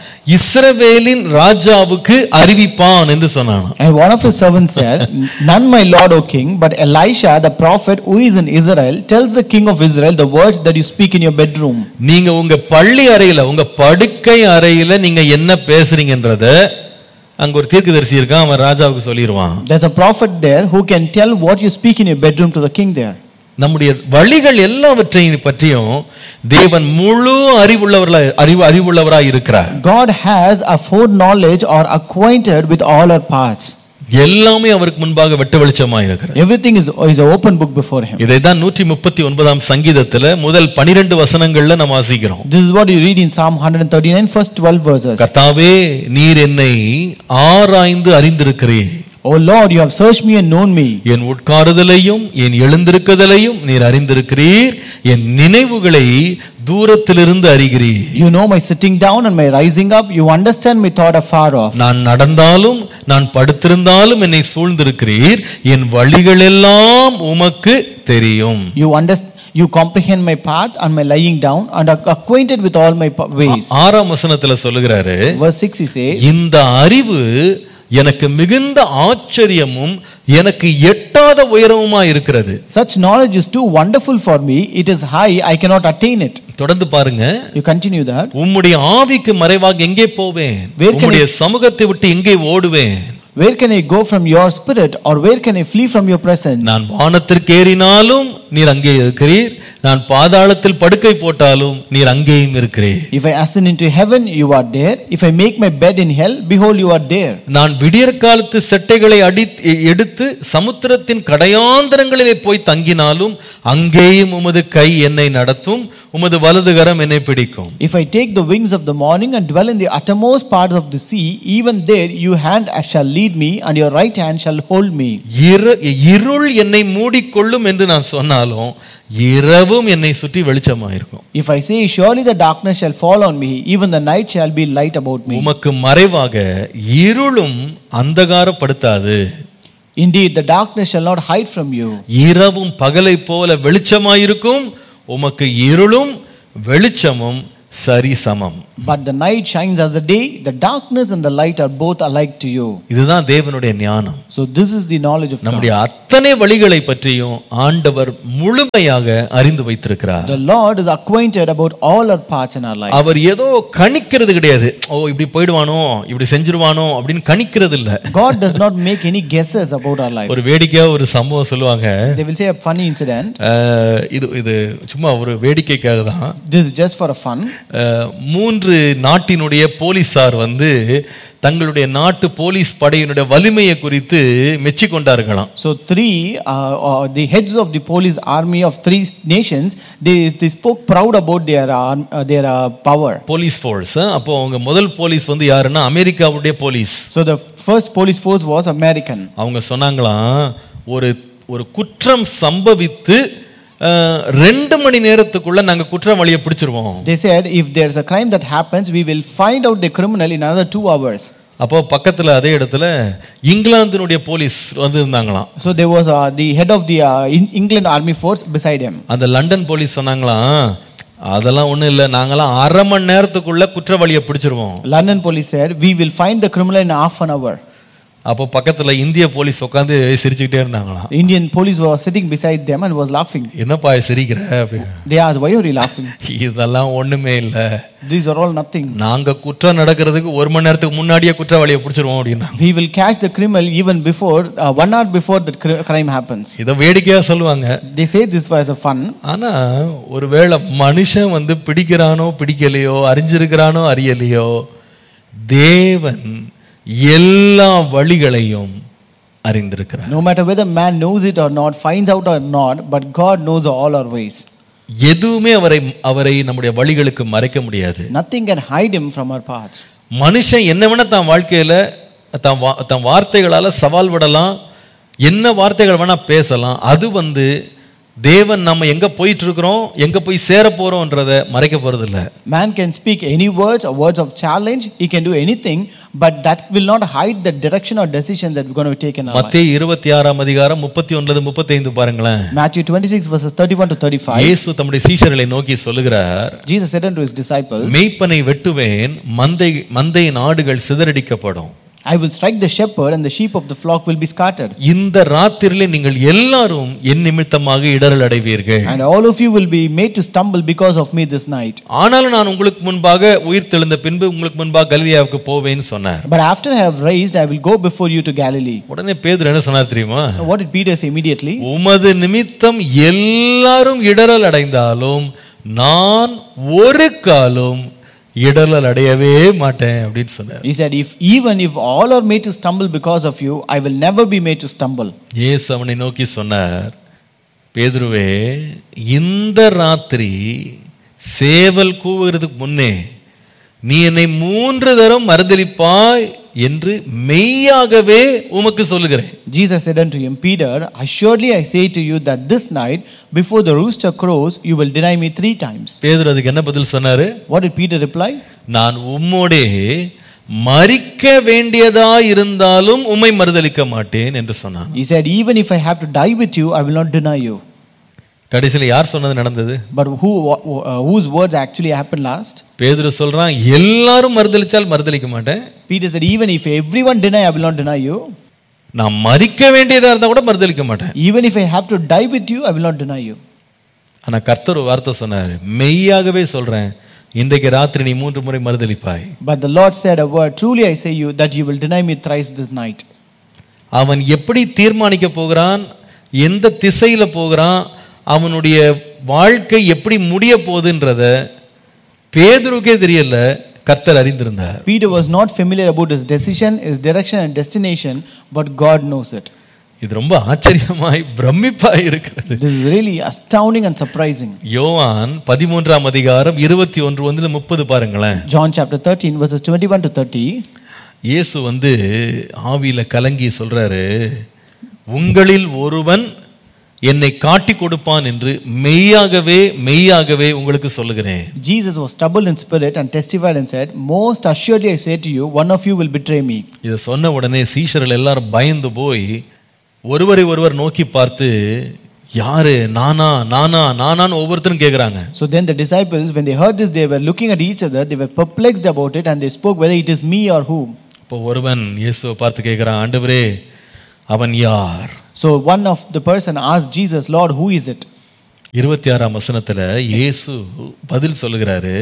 இஸ்ரவேலின் ராஜாவுக்கு அறிவிப்பான் என்று சொன்னான் And one of his servants said, None, my lord, O king, but Elisha, the prophet who is in Israel, tells the king of Israel the words that you speak in your bedroom. நீங்க உங்க பள்ளி அறையில உங்க படுக்கை அறையில நீங்க என்ன பேசுறீங்கன்றத அங்க ஒரு தீர்க்கதரிசி இருக்கான் அவன் ராஜாவுக்கு சொல்லிடுவான் There's a prophet there who can tell what you speak in your bedroom to the king there. நம்முடைய வழிகள் எல்லாவற்றையும் பற்றியும் தேவன் முழு அறிவுள்ளவர்களா அறிவு அறிவுள்ளவராய் இருக்கிறார் God has a foreknowledge or acquainted with all our paths. எல்லாமே அவருக்கு முன்பாக வெட்ட வெளிச்சமாக இருக்கிறது Everything is, is an open book before him. இதைதான் நூற்றி முப்பத்தி ஒன்பதாம் சங்கீதத்துல முதல் பனிரெண்டு வசனங்கள்ல நம்ம வாசிக்கிறோம் This is what you read in Psalm 139, first 12 verses. கர்த்தாவே நீர் என்னை ஆராய்ந்து அறிந்திருக்கிறீர் O Lord, you have searched me and known me. என் உட்காருதலையும் என் எழுந்திருக்குதலையும் நீர் அறிந்திருக்கிறீர் என் நினைவுகளை தூரத்திலிருந்து அறிகிறீர் You know my sitting down and my rising up. You understand my thought afar off. நான் நடந்தாலும் நான் படுத்திருந்தாலும் என்னை சூழ்ந்திருக்கிறீர் என் வழிகளெல்லாம் உமக்கு தெரியும் You understand. You comprehend my path and my lying down and are acquainted with all my pa- ways. ஆறாம் வசனத்துல சொல்லுகிறாரு Verse 6 he says, இந்த அறிவு எனக்கு மிகுந்த ஆச்சரியமும் எனக்கு எட்டாத உயரமுமா இருக்கிறது Such knowledge is too wonderful for me. It is high, I cannot attain it. தொடர்ந்து பாருங்க You continue that. உம்முடைய ஆவிக்கு மறைவாக எங்கே போவேன் Where can உம்முடைய சமூகத்தை விட்டு எங்கே ஓடுவேன் Where can I go from your spirit or where can I flee from your presence? நான் வானத்திற்கு ஏறினாலும் நீர் அங்கே இருக்கிறீர் நான் பாதாளத்தில் படுக்கை போட்டாலும் நீர் அங்கேயும் இருக்கிறீர் If I ascend into heaven, you are there. If I make my bed in hell, behold, you are there. நான் விடியற் காலத்து செட்டைகளை அடி எடுத்து சமுத்திரத்தின் கடையாந்தரங்களிலே போய் தங்கினாலும் அங்கேயும் உமது கை என்னை நடத்தும் உமது வலது கரம் என்னை பிடிக்கும் If I take the wings of the morning and dwell in the uttermost parts of the sea, even there your hand shall lead me, and your right hand shall hold me. இரு- இருள் என்னை மூடிக்கொள்ளும் என்று நான் சொன்னாலும் இரவும் என்னை சுற்றி வெளிச்சமாயிருக்கும் If I say, Surely the darkness shall fall on me, even the night shall be light about me. உமக்கு மறைவாக இருளும் அந்தகாரப்படுத்தாது Indeed, the darkness shall not hide from you. இரவும் பகலை போல வெளிச்சமாயிருக்கும் உமக்கு இருளும் வெளிச்சமும் சரிசமம் But the night shines as the day, the darkness and the light are both alike to you. இதுதான் தேவனுடைய ஞானம் So, this is the knowledge of God. நம்முடைய அத்தனை வழிகளை பற்றியும் ஆண்டவர் முழுமையாக அறிந்து வைத்திருக்கிறார் The Lord is acquainted about all our parts in our life. அவர் ஏதோ கணிக்கிறது கிடையாது ஓ இப்படி போயிடுவானோ இப்படி செஞ்சிருவானோ அப்படின்னு கணிக்கிறது இல்ல God does not make any guesses about our life. ஒரு வேடிக்கையா ஒரு சம்பவம் சொல்லுவாங்க They will say a funny incident. அஹ், இது இது சும்மா ஒரு வேடிக்கைக்காக தான் This is just for a fun. அஹ், மூன்று நாட்டினுடைய போலீசார் வந்து தங்களுடைய நாட்டு போலீஸ் படையினுடைய வலிமையை குறித்து மெச்சிக்கொண்டார்களாம் So three, uh, uh, the heads of the police army of three nations, they, they spoke proud about their arm, uh, their uh, power. Police force அப்போ அவங்க முதல் போலீஸ் வந்து யாருன்னா அமெரிக்காவுடைய police So the first police force was American. அவங்க சொன்னாங்களாம் ஒரு ஒரு குற்றம் சம்பவித்து அஹ், ரெண்டு மணி நேரத்துக்குள்ள நாங்க குற்றவாளியை பிடிச்சிருவோம் They said if there's a crime that happens, we will find out the criminal in another two hours. அப்போ பக்கத்துல அதே இடத்துல இங்கிலாந்தினுடைய போலீஸ் வந்து இருந்தாங்களாம் So there was uh, the head of the uh, in England army force beside him. அந்த London police சொன்னாங்களாம் அதெல்லாம் ஒண்ணும் இல்லை நாங்களாம் அரை மணி நேரத்துக்குள்ள குற்றவாளியை பிடிச்சிருவோம் London police said we will find the criminal in half an hour. அப்போ பக்கத்துல இந்திய போலீஸ் உட்காந்து சிரிச்சுக்கிட்டே இருந்தாங்களாம் The Indian police were sitting beside them and was laughing. என்னப்பா சிரிக்கிற அப்படின்னு. They asked, Why are you laughing? இதெல்லாம் ஒண்ணுமே இல்ல These are all nothing. நாங்க குற்றம் நடக்கிறதுக்கு ஒரு மணி நேரத்துக்கு முன்னாடியே குற்றவாளியை பிடிச்சிருவோம் அப்படின்னா We will catch the criminal even before, uh, one hour before the cri- crime happens. இதை வேடிக்கையா சொல்லுவாங்க They say this was a fun, ஆனா ஒருவேளை மனுஷன் வந்து பிடிக்கிறானோ பிடிக்கலையோ அறிஞ்சிருக்கிறானோ அறியலையோ தேவன் எல்லா வழிகளையும் அறிந்திருக்கிறார் no matter whether man knows it or not, finds out or not, but God knows all our ways. எதுவுமே அவரை அவரை நம்முடைய வழிகளுக்கு மறைக்க முடியாது Nothing can hide him from our paths. மனுஷன் என்ன வேணா தான் வாழ்க்கையில தன் வா தன் வார்த்தைகளால சவால் விடலாம் என்ன வார்த்தைகள் வேணா பேசலாம் அது வந்து தேவன் நம்ம எங்க போயிட்டு இருக்கிறோம் எங்க போய் சேர போறோம்ன்றத மறைக்க போறது இல்ல Man can speak any words or words of challenge, he can do anything, but that will not hide the direction or decision that we're going to take in our life. மத்திய இருபத்தி ஆறாம் அதிகாரம் முப்பத்தி ஒன்பது முப்பத்தி ஐந்து பாருங்களேன் Matthew 26, verses 31 to 35. இயேசு தம்முடைய சீஷர்களை நோக்கி சொல்லுகிறார் Jesus said unto his disciples, மெய்ப்பனை வெட்டுவேன் மந்தை மந்தையின் ஆடுகள் சிதறடிக்கப்படும் I will strike the shepherd, and the sheep of the flock will be scattered. இந்த ராத்திரிலே நீங்கள் எல்லாரும் என் நிமித்தமாக இடரல் அடைவீர்கள் And all of you will be made to stumble because of me this night. ஆனாலும் நான் உங்களுக்கு முன்பாக உயிர் தெழுந்த பின்பு உங்களுக்கு முன்பாக கலிலியாவுக்கு போவேன்னு சொன்னார் But after I have raised, I will go before you to Galilee. உடனே பேதுரு என்ன சொன்னார் தெரியுமா Now, what did Peter say immediately? உமது நிமித்தம் எல்லாரும் இடரல் அடைந்தாலும் நான் ஒரு காலும் இடரல் அடையவே மாட்டேன் அப்படின்னு சொன்னார் He said, If even if all are made to stumble because of you, I will never be made to stumble. இயேசு அவனை நோக்கி சொன்னார் பேதுருவே இந்த ராத்திரி சேவல் கூவுகிறதுக்கு முன்னே நீ என்னை மூன்று தரம் மறுதலிப்பாய் என்று மெய்யாகவே உமக்கு சொல்லுகிறேன் Jesus said unto him, Peter, assuredly I say to you that this night, before the rooster crows, you will deny me three times. பேதுரு அதுக்கு என்ன பதில் சொன்னாரு What did Peter reply? நான் உம்மோடே மறிக்க வேண்டியதா இருந்தாலும் உம்மை மறுதலிக்க மாட்டேன் என்று சொன்னான் He said, Even if I have to die with you, I will not deny you. கடைசியில் யார் சொன்னது நடந்தது But who, uh, whose words actually happened last? பேதுரு சொல்றான் எல்லாரும் மறுதலிச்சால் மறுதலிக்க மாட்டேன் Peter said, Even if everyone deny, I will not deny you. நான் மறிக்க வேண்டியதா இருந்தா கூட மறுதலிக்க மாட்டேன் Even if I have to die with you, I will not deny you. ஆனா கர்த்தர் ஒரு வார்த்தை சொன்னாரு மெய்யாகவே சொல்றேன் இன்றைக்கு ராத்திரி நீ மூன்று முறை மறுதலிப்பாய் But the Lord said a word, Truly I say you, that you will deny me thrice this night. அவன் எப்படி தீர்மானிக்க போகிறான் எந்த திசையில போகிறான் அவனுடைய வாழ்க்கை எப்படி முடிய போகுதுன்றத பேதுருக்கே தெரியல கர்த்தர் அறிந்திருந்தார் Peter was not familiar about his decision, his direction, and destination, but God knows it. இது ரொம்ப ஆச்சரியமாய் பிரமிப்பாய் இருக்கிறது This is really astounding and surprising. யோவான் பதிமூன்றாம் அதிகாரம் இருபத்தி ஒன்று வந்து முப்பது பாருங்களேன் John chapter 13, verses 21 to 30. இயேசு வந்து ஆவியில கலங்கி சொல்றாரு உங்களில் ஒருவன் என்னை காட்டி கொடுப்பான் என்று மெய்யாகவே மெய்யாகவே உங்களுக்கு சொல்லுகிறேன் Jesus was troubled in spirit and testified and said, Most assuredly I say to you, one of you will betray me. இதை சொன்ன உடனே சீஷர்கள் எல்லாரும் பயந்து போய் ஒருவரை ஒருவர் நோக்கி பார்த்து யாரு நானா நானா நானான்னு ஒவ்வொருத்தரும் கேக்குறாங்க So then the disciples, when they heard this, they were looking at each other, they were perplexed about it, and they spoke whether it is me or whom. இப்போ ஒருவன் இயேசுவை பார்த்து கேட்குறான் ஆண்டவரே அவன் யார் So one of the person asked Jesus, Lord, who is it? இருபத்தி ஆறாம் வசனத்துல இயேசு பதில் சொல்லுகிறாரு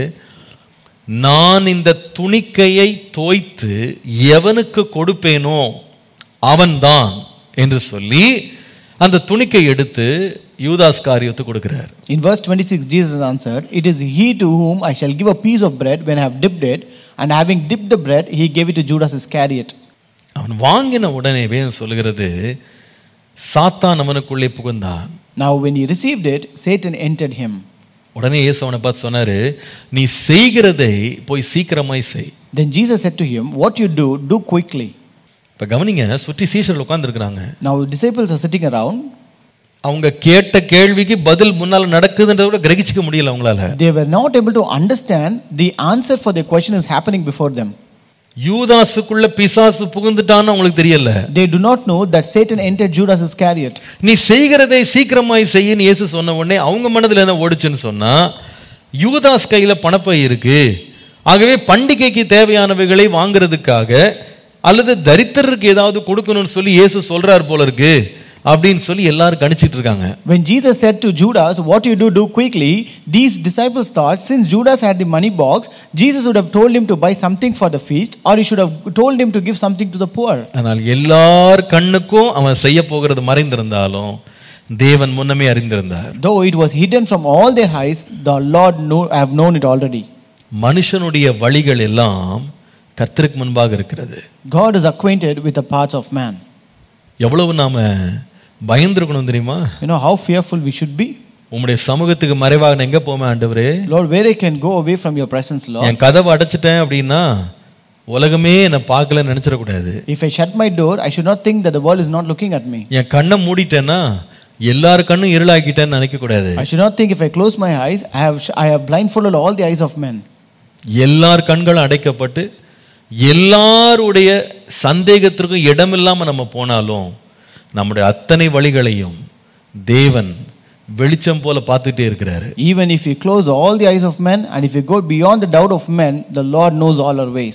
நான் இந்த துணிக்கையை தோய்த்து எவனுக்கு கொடுப்பேனோ அவன்தான் என்று சொல்லி அந்த துணிக்கை எடுத்து யூதாஸ் காரியத்து கொடுக்கிறார் In verse 26, Jesus answered, It is he to whom I shall give a piece of bread when I have dipped it. And having dipped the bread, he gave it to Judas Iscariot. அவன் வாங்கின உடனே வேதம் சொல்லுகிறது சாத்தான் அவனுக்குள்ளே புகுந்தான் Now, when he received it, Satan entered him. உடனே இயேசு அவனை பார்த்து சொன்னாரு நீ செய்கிறதை போய் சீக்கிரமாய் செய் Then Jesus said to him, What you do, do quickly. இப்ப கவனிங்க சுற்றி சீஷர்கள் உட்கார்ந்துருக்கிறாங்க Now, disciples are sitting around. அவங்க கேட்ட கேள்விக்கு பதில் முன்னால நடக்குதுன்றத கூட கிரகிச்சிக்க முடியல அவங்களால They were not able to understand the answer for their question is happening before them. யூதாசுக்குள்ள பிசாசு புகுந்துட்டான்னு அவங்களுக்கு தெரியல They do not know that Satan entered Judas Iscariot. நீ செய்கிறதை சீக்கிரமாய் செய்யின்னு இயேசு சொன்ன உடனே அவங்க மனதுல என்ன ஓடுச்சுன்னு சொன்னா யூதாஸ் கையில பணப்பை இருக்கு ஆகவே பண்டிகைக்கு தேவையானவைகளை வாங்குறதுக்காக அல்லது தரித்திரருக்கு ஏதாவது கொடுக்கணும்னு சொல்லி இயேசு சொல்றாரு போல இருக்கு அப்படின்னு சொல்லி எல்லாரும் கணிச்சிட்டு இருக்காங்க When Jesus said to Judas, What you do, do quickly, these disciples thought since Judas had the money box, Jesus would have told him to buy something for the feast, or he should have told him to give something to the poor. ஆனால் எல்லார் கண்ணுக்கும் அவன் செய்ய போகிறது மறைந்திருந்தாலும் தேவன் முன்னமே அறிந்திருந்தார் Though it was hidden from all their eyes, the Lord know, have known it already. மனுஷனுடைய வழிகள் எல்லாம் கர்த்தருக்கு முன்பாக இருக்கிறது God is acquainted with the paths of man. எவ்வளவு நாம பயந்துருக்கணும் தெரியுமா You know how fearful we should be? உம்முடைய சமூகத்துக்கு மறைவாக நான் எங்க போவேன் ஆண்டவரே Lord, where I can go away from your presence, Lord? என் கதவை அடைச்சிட்டேன் அப்படின்னா உலகமே என்னை பார்க்கலன்னு நினைச்சிடக்கூடாது If I shut my door, I should not think that the world is not looking at me. என் கண்ணை மூடிட்டேன்னா எல்லார் கண்ணும் இருளாக்கிட்டேன்னு நினைக்க கூடாது I should not think if I close my eyes, I have, I have blindfolded all the eyes of men. எல்லார் கண்களும் அடைக்கப்பட்டு எல்லாருடைய சந்தேகத்திற்கும் இடமில்லாம நம்ம போனாலும் நம்முடைய அத்தனை வழிகளையும் தேவன் வெளிச்சம் போல பார்த்துட்டே இருக்கிறாரு Even if we close all the eyes of men and if we go beyond the doubt of men, the Lord knows all our ways.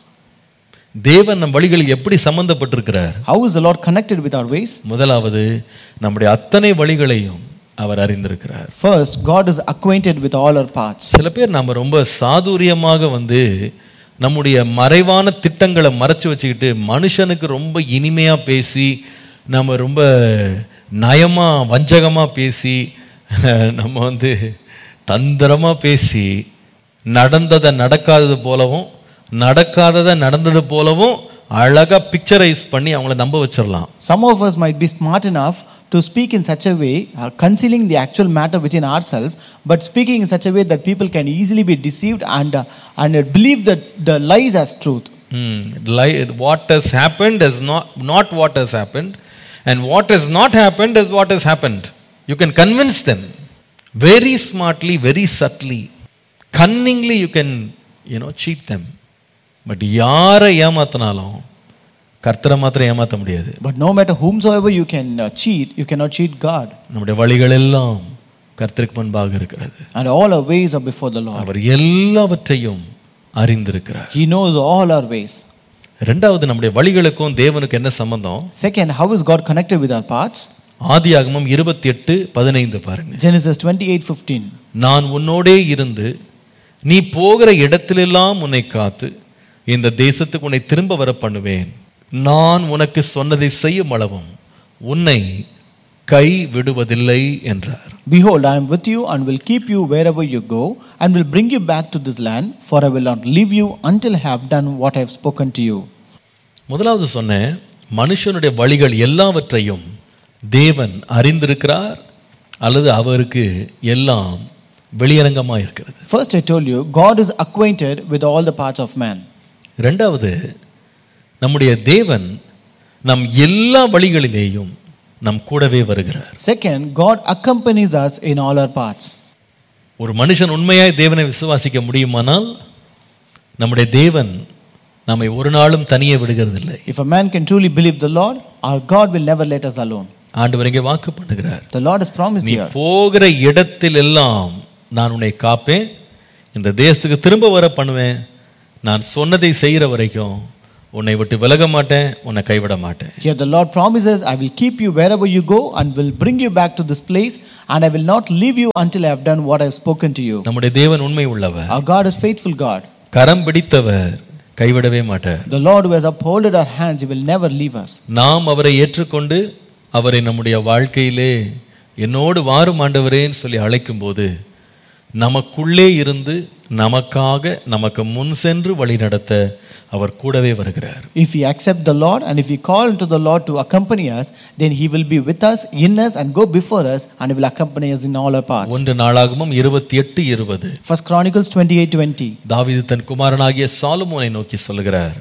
தேவன் நம் வழிகளில் எப்படி சம்பந்தப்பட்டிருக்கிறார் How is the Lord connected with our ways? முதலாவது நம்முடைய அத்தனை வழிகளையும் அவர் அறிந்திருக்கிறார் First, God is acquainted with all our paths. சில பேர் நம்ம ரொம்ப சாதுரியமாக வந்து நம்முடைய மறைவான திட்டங்களை மறைச்சு வச்சுக்கிட்டு மனுஷனுக்கு ரொம்ப இனிமையா பேசி நம்ம ரொம்ப நயமா வஞ்சகமா பேசி நம்ம வந்து தந்திரமா பேசி நடந்ததை நடக்காதது போலவும் நடக்காததை நடந்தது போலவும் அழகா பிக்சரைஸ் பண்ணி அவங்கள நம்ப வச்சிடலாம் Some of us might be smart enough to speak in such a way, uh, concealing the actual matter within ourselves, but speaking in such a way that people can easily be deceived and, uh, and uh, believe that the lies as truth. Hmm. Li- what has happened is not, not what has happened, and what has not happened is what has happened. You can convince them very smartly, very subtly, cunningly. You can, you know, cheat them. But யாரை ஏமாத்தினாலும் கர்த்தரை மாத்திரம் ஏமாற்ற முடியாது But no matter whomsoever you can uh, cheat, you cannot cheat God. நம்முடைய வழிகள் எல்லாம் கர்த்தருக்கு முன்பாக இருக்கிறது And all our ways are before the Lord. அவர் எல்லாவற்றையும் அறிந்திருக்கிறார் He knows all our ways. ரெண்டாவது நம்முடைய வழிகளுக்கும் தேவனுக்கு என்ன சம்பந்தம் Second, how is God connected with our paths? ஆதியாகமம் இருபத்தி எட்டு பதினைந்து பாருங்க Genesis 28 15. நான் உன்னோடே இருந்து நீ போகிற இடத்திலெல்லாம் உன்னை காத்து இந்த தேசத்துக்கு உன்னை திரும்ப வர பண்ணுவேன் நான் உனக்கு சொன்னதை செய்யும் அளவும் உன்னை கை விடுவதில்லை என்றார் Behold, I am with you and will keep you wherever you go, and will bring you back to this land, for I will not leave you until I have done what I have spoken to you. முதலாவது சொன்னேன் மனுஷனுடைய வழிகள் எல்லாவற்றையும் தேவன் அறிந்திருக்கிறார் அல்லது அவருக்கு எல்லாம் வெளியரங்கமாக இருக்கிறது First, I told you, God is acquainted with all the parts of man. ரெண்டாவது நம்முடைய தேவன் நம் எல்லா வழிகளிலேயும் நம் கூடவே வருகிறார் Second, God accompanies us in all our paths. ஒரு மனுஷன் உண்மையாய் தேவனை விசுவாசிக்க முடியுமானால் நம்முடைய தேவன் நம்மை ஒரு நாளும் தனியே விடுகிறதில்லை If a man can truly believe the Lord, our God will never let us alone. ஆண்டவர் இங்கே வாக்கு பண்ணுகிறார் The Lord has promised நீ here. போகிற இடத்தில் எல்லாம் நான் உன்னை காப்பேன் இந்த தேசத்துக்கு திரும்ப வர பண்ணுவேன் நான் சொன்னதை செய்கிற வரைக்கும் உன்னை விட்டு விலக மாட்டேன் உன்னை கைவிட மாட்டேன் Here the Lord promises, I will keep you wherever you go and will bring you back to this place, and I will not leave you until I have done what I have spoken to you. நம்முடைய தேவன் உண்மை உள்ளவர் Our God is faithful God. கரம் பிடித்தவர் கைவிடவே மாட்டார் The Lord who has upholded our hands, He will never leave us. நாம் அவரை ஏற்றுக்கொண்டு அவரை நம்முடைய வாழ்க்கையிலே என்னோடு வாரும் ஆண்டவரேன்னு சொல்லி அழைக்கும்போது நமக்குள்ளே இருந்து நமக்காக நமக்கு முன் சென்று வழி நடத்த அவர் கூடவே வருகிறார் If we accept the Lord and if we call unto the Lord to accompany us, then He will be with us, in us, and go before us, and He will accompany us in all our paths. ஒன்று நாளாகமும் இருபத்தி எட்டு இருபது First Chronicles 28 20. தாவீது தன் குமாரனாகிய சாலுமோனை நோக்கி சொல்கிறார்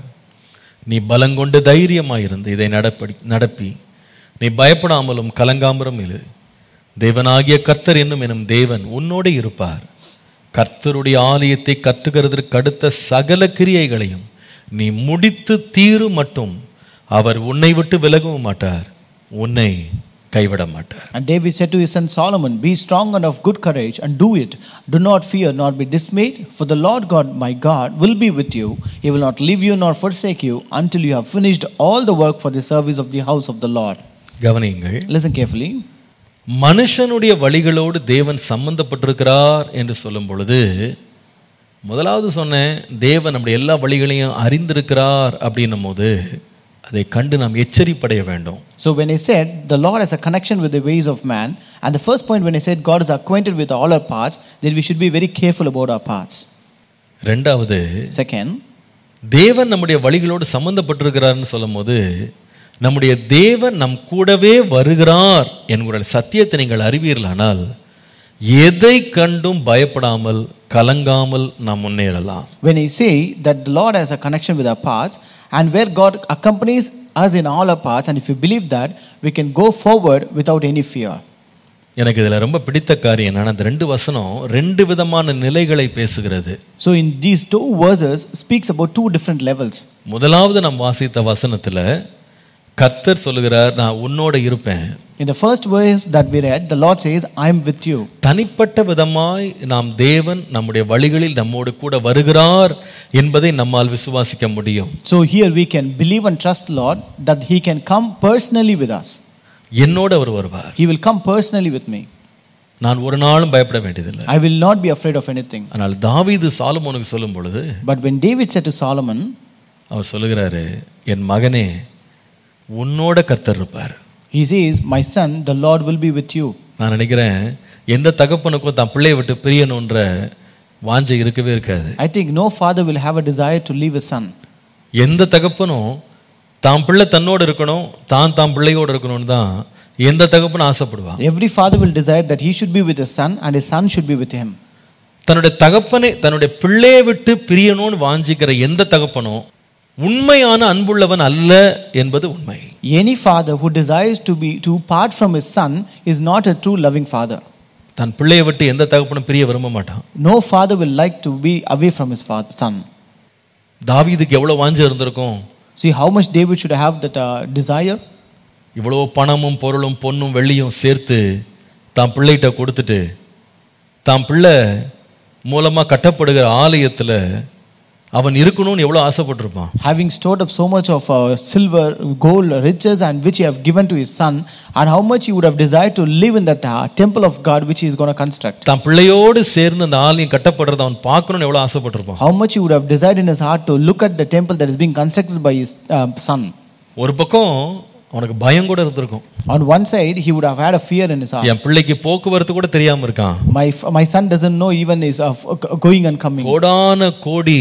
நீ பலங்கொண்டு தைரியமாயிருந்து இதை நடப்படி நடப்பி நீ பயப்படாமலும் கலங்காமலும் இரு தேவனாகிய கர்த்தர் என்னும் எனும் தேவன் உன்னோடு இருப்பார் கர்த்தருடைய ஆலயத்தை கட்டுகிறதற்கு அடுத்த சகல கிரியைகளையும் நீ முடித்து தீரு மட்டும் அவர் உன்னை விட்டு விலகவும் மாட்டார் உன்னை கைவிட மாட்டார் And David said to his son Solomon, Be strong and of good courage, and do it. Do not fear, nor be dismayed, for the Lord God, my God, will be with you. He will not leave you nor forsake you until you have finished all the work for the service of the house of the Lord. கவனியுங்கள் Listen carefully. மனுஷனுடைய வழிகளோடு தேவன் சம்பந்தப்பட்டிருக்கிறார் என்று சொல்லும் பொழுது முதலாவது சொன்னேன் தேவன் நம்முடைய எல்லா வழிகளையும் அறிந்திருக்கிறார் அப்படின்னும் போது அதை கண்டு நாம் எச்சரிப்படைய வேண்டும் So when I said the Lord has a connection with the ways of man, and the first point when I said God is acquainted with all our paths, then we should be very careful about our paths. ரெண்டாவது Second, தேவன் நம்முடைய வழிகளோடு சம்பந்தப்பட்டிருக்கிறார்னு சொல்லும்போது நம்முடைய தேவன் நம் கூடவே வருகிறார் என்கிற சத்தியத்தை நீங்கள் அறிவீர்களானால் எதை கண்டும் பயப்படாமல் கலங்காமல் நாம் முன்னேறலாம் when I say that the Lord has a connection with our paths, and where God accompanies us in all our paths, and if you believe that, we can go forward without any fear. எனக்கு இதில் ரொம்ப பிடித்த காரியம் என்னன்னா அந்த ரெண்டு வசனம் ரெண்டு விதமான நிலைகளை பேசுகிறது So in these two verses speaks about two different levels. முதலாவது நாம் வாசித்த வசனத்தில் கர்த்தர் சொல்லுகிறார் நான் உன்னோட இருப்பேன் In the first verse that we read, the Lord says, I am with you. தனிப்பட்ட விதமாய் நாம் தேவன் நம்முடைய வழிகளில் நம்மோடு கூட வருகிறார் என்பதை நம்மால் விசுவாசிக்க முடியும் So here we can believe and trust Lord that He can come personally with us. என்னோடு அவர் வருவார் He will come personally with me. நான் ஒரு நாளும் பயப்பட வேண்டியதில்லை I will not be afraid of anything. ஆனால் தாவீது சாலமோனுக்கு சொல்லும் பொழுது But when David said to Solomon, அவர் சொல்லுகிறாரு என் மகனே உன்னோட கர்த்தர் இருப்பார் He says, My son, the Lord will be with you. நான் நினைக்கிறேன் எந்த தகப்பனுக்கும் தான் பிள்ளையை விட்டு பிரியணுன்ற வாஞ்சை இருக்கவே இருக்காது I think no father will have a desire to leave his son. எந்த தகப்பனும் தான் பிள்ளை தன்னோடு இருக்கணும் தான் தான் பிள்ளையோடு இருக்கணும்னு தான் எந்த தகப்பனும் ஆசைப்படுவான் Every father will desire that he should be with his son and his son should be with him. தன்னுடைய தகப்பனை தன்னுடைய பிள்ளையை விட்டு பிரியணும்னு வாஞ்சிக்கிற எந்த தகப்பனும் உண்மையான அன்புள்ளவன் அல்ல என்பது உண்மை Any father who desires to be to part from his son is not a true loving father. தன் பிள்ளையை விட்டு எந்த தகப்பனும் பிரிய விரும்ப மாட்டான் No father will like to be away from his father, son. தாவீதுக்கு எவ்வளோ வாஞ்சை இருந்திருக்கும் See how much David should have that uh, desire. இவ்வளோ பணமும் பொருளும் பொன்னும் வெள்ளியும் சேர்த்து தான் பிள்ளைகிட்ட கொடுத்துட்டு தான் பிள்ளை மூலமாக கட்டப்படுகிற ஆலயத்தில் அவன் இருக்கணும்னு எவ்வளோ ஆசைப்பட்டிருப்பான் Having stored up so much of uh, silver, gold, riches, and which he have given to his son, and how much he would have desired to live in that uh, temple of God which he is going to construct. தான் பிள்ளையோடு சேர்ந்து அந்த ஆலயம் கட்டப்படுறத அவன் பார்க்கணும்னு எவ்வளோ ஆசைப்பட்டிருப்பான் How much he would have desired in his heart to look at the temple that is being constructed by his uh, son. ஒரு பக்கம் அவனுக்கு பயம் கூட இருந்திருக்கும் On one side, he would have had a fear in his heart. என் பிள்ளைக்கு போக்குவரத்து கூட தெரியாம இருக்கான் My, f- my son doesn't know even is of uh, going and coming. கோடான கோடி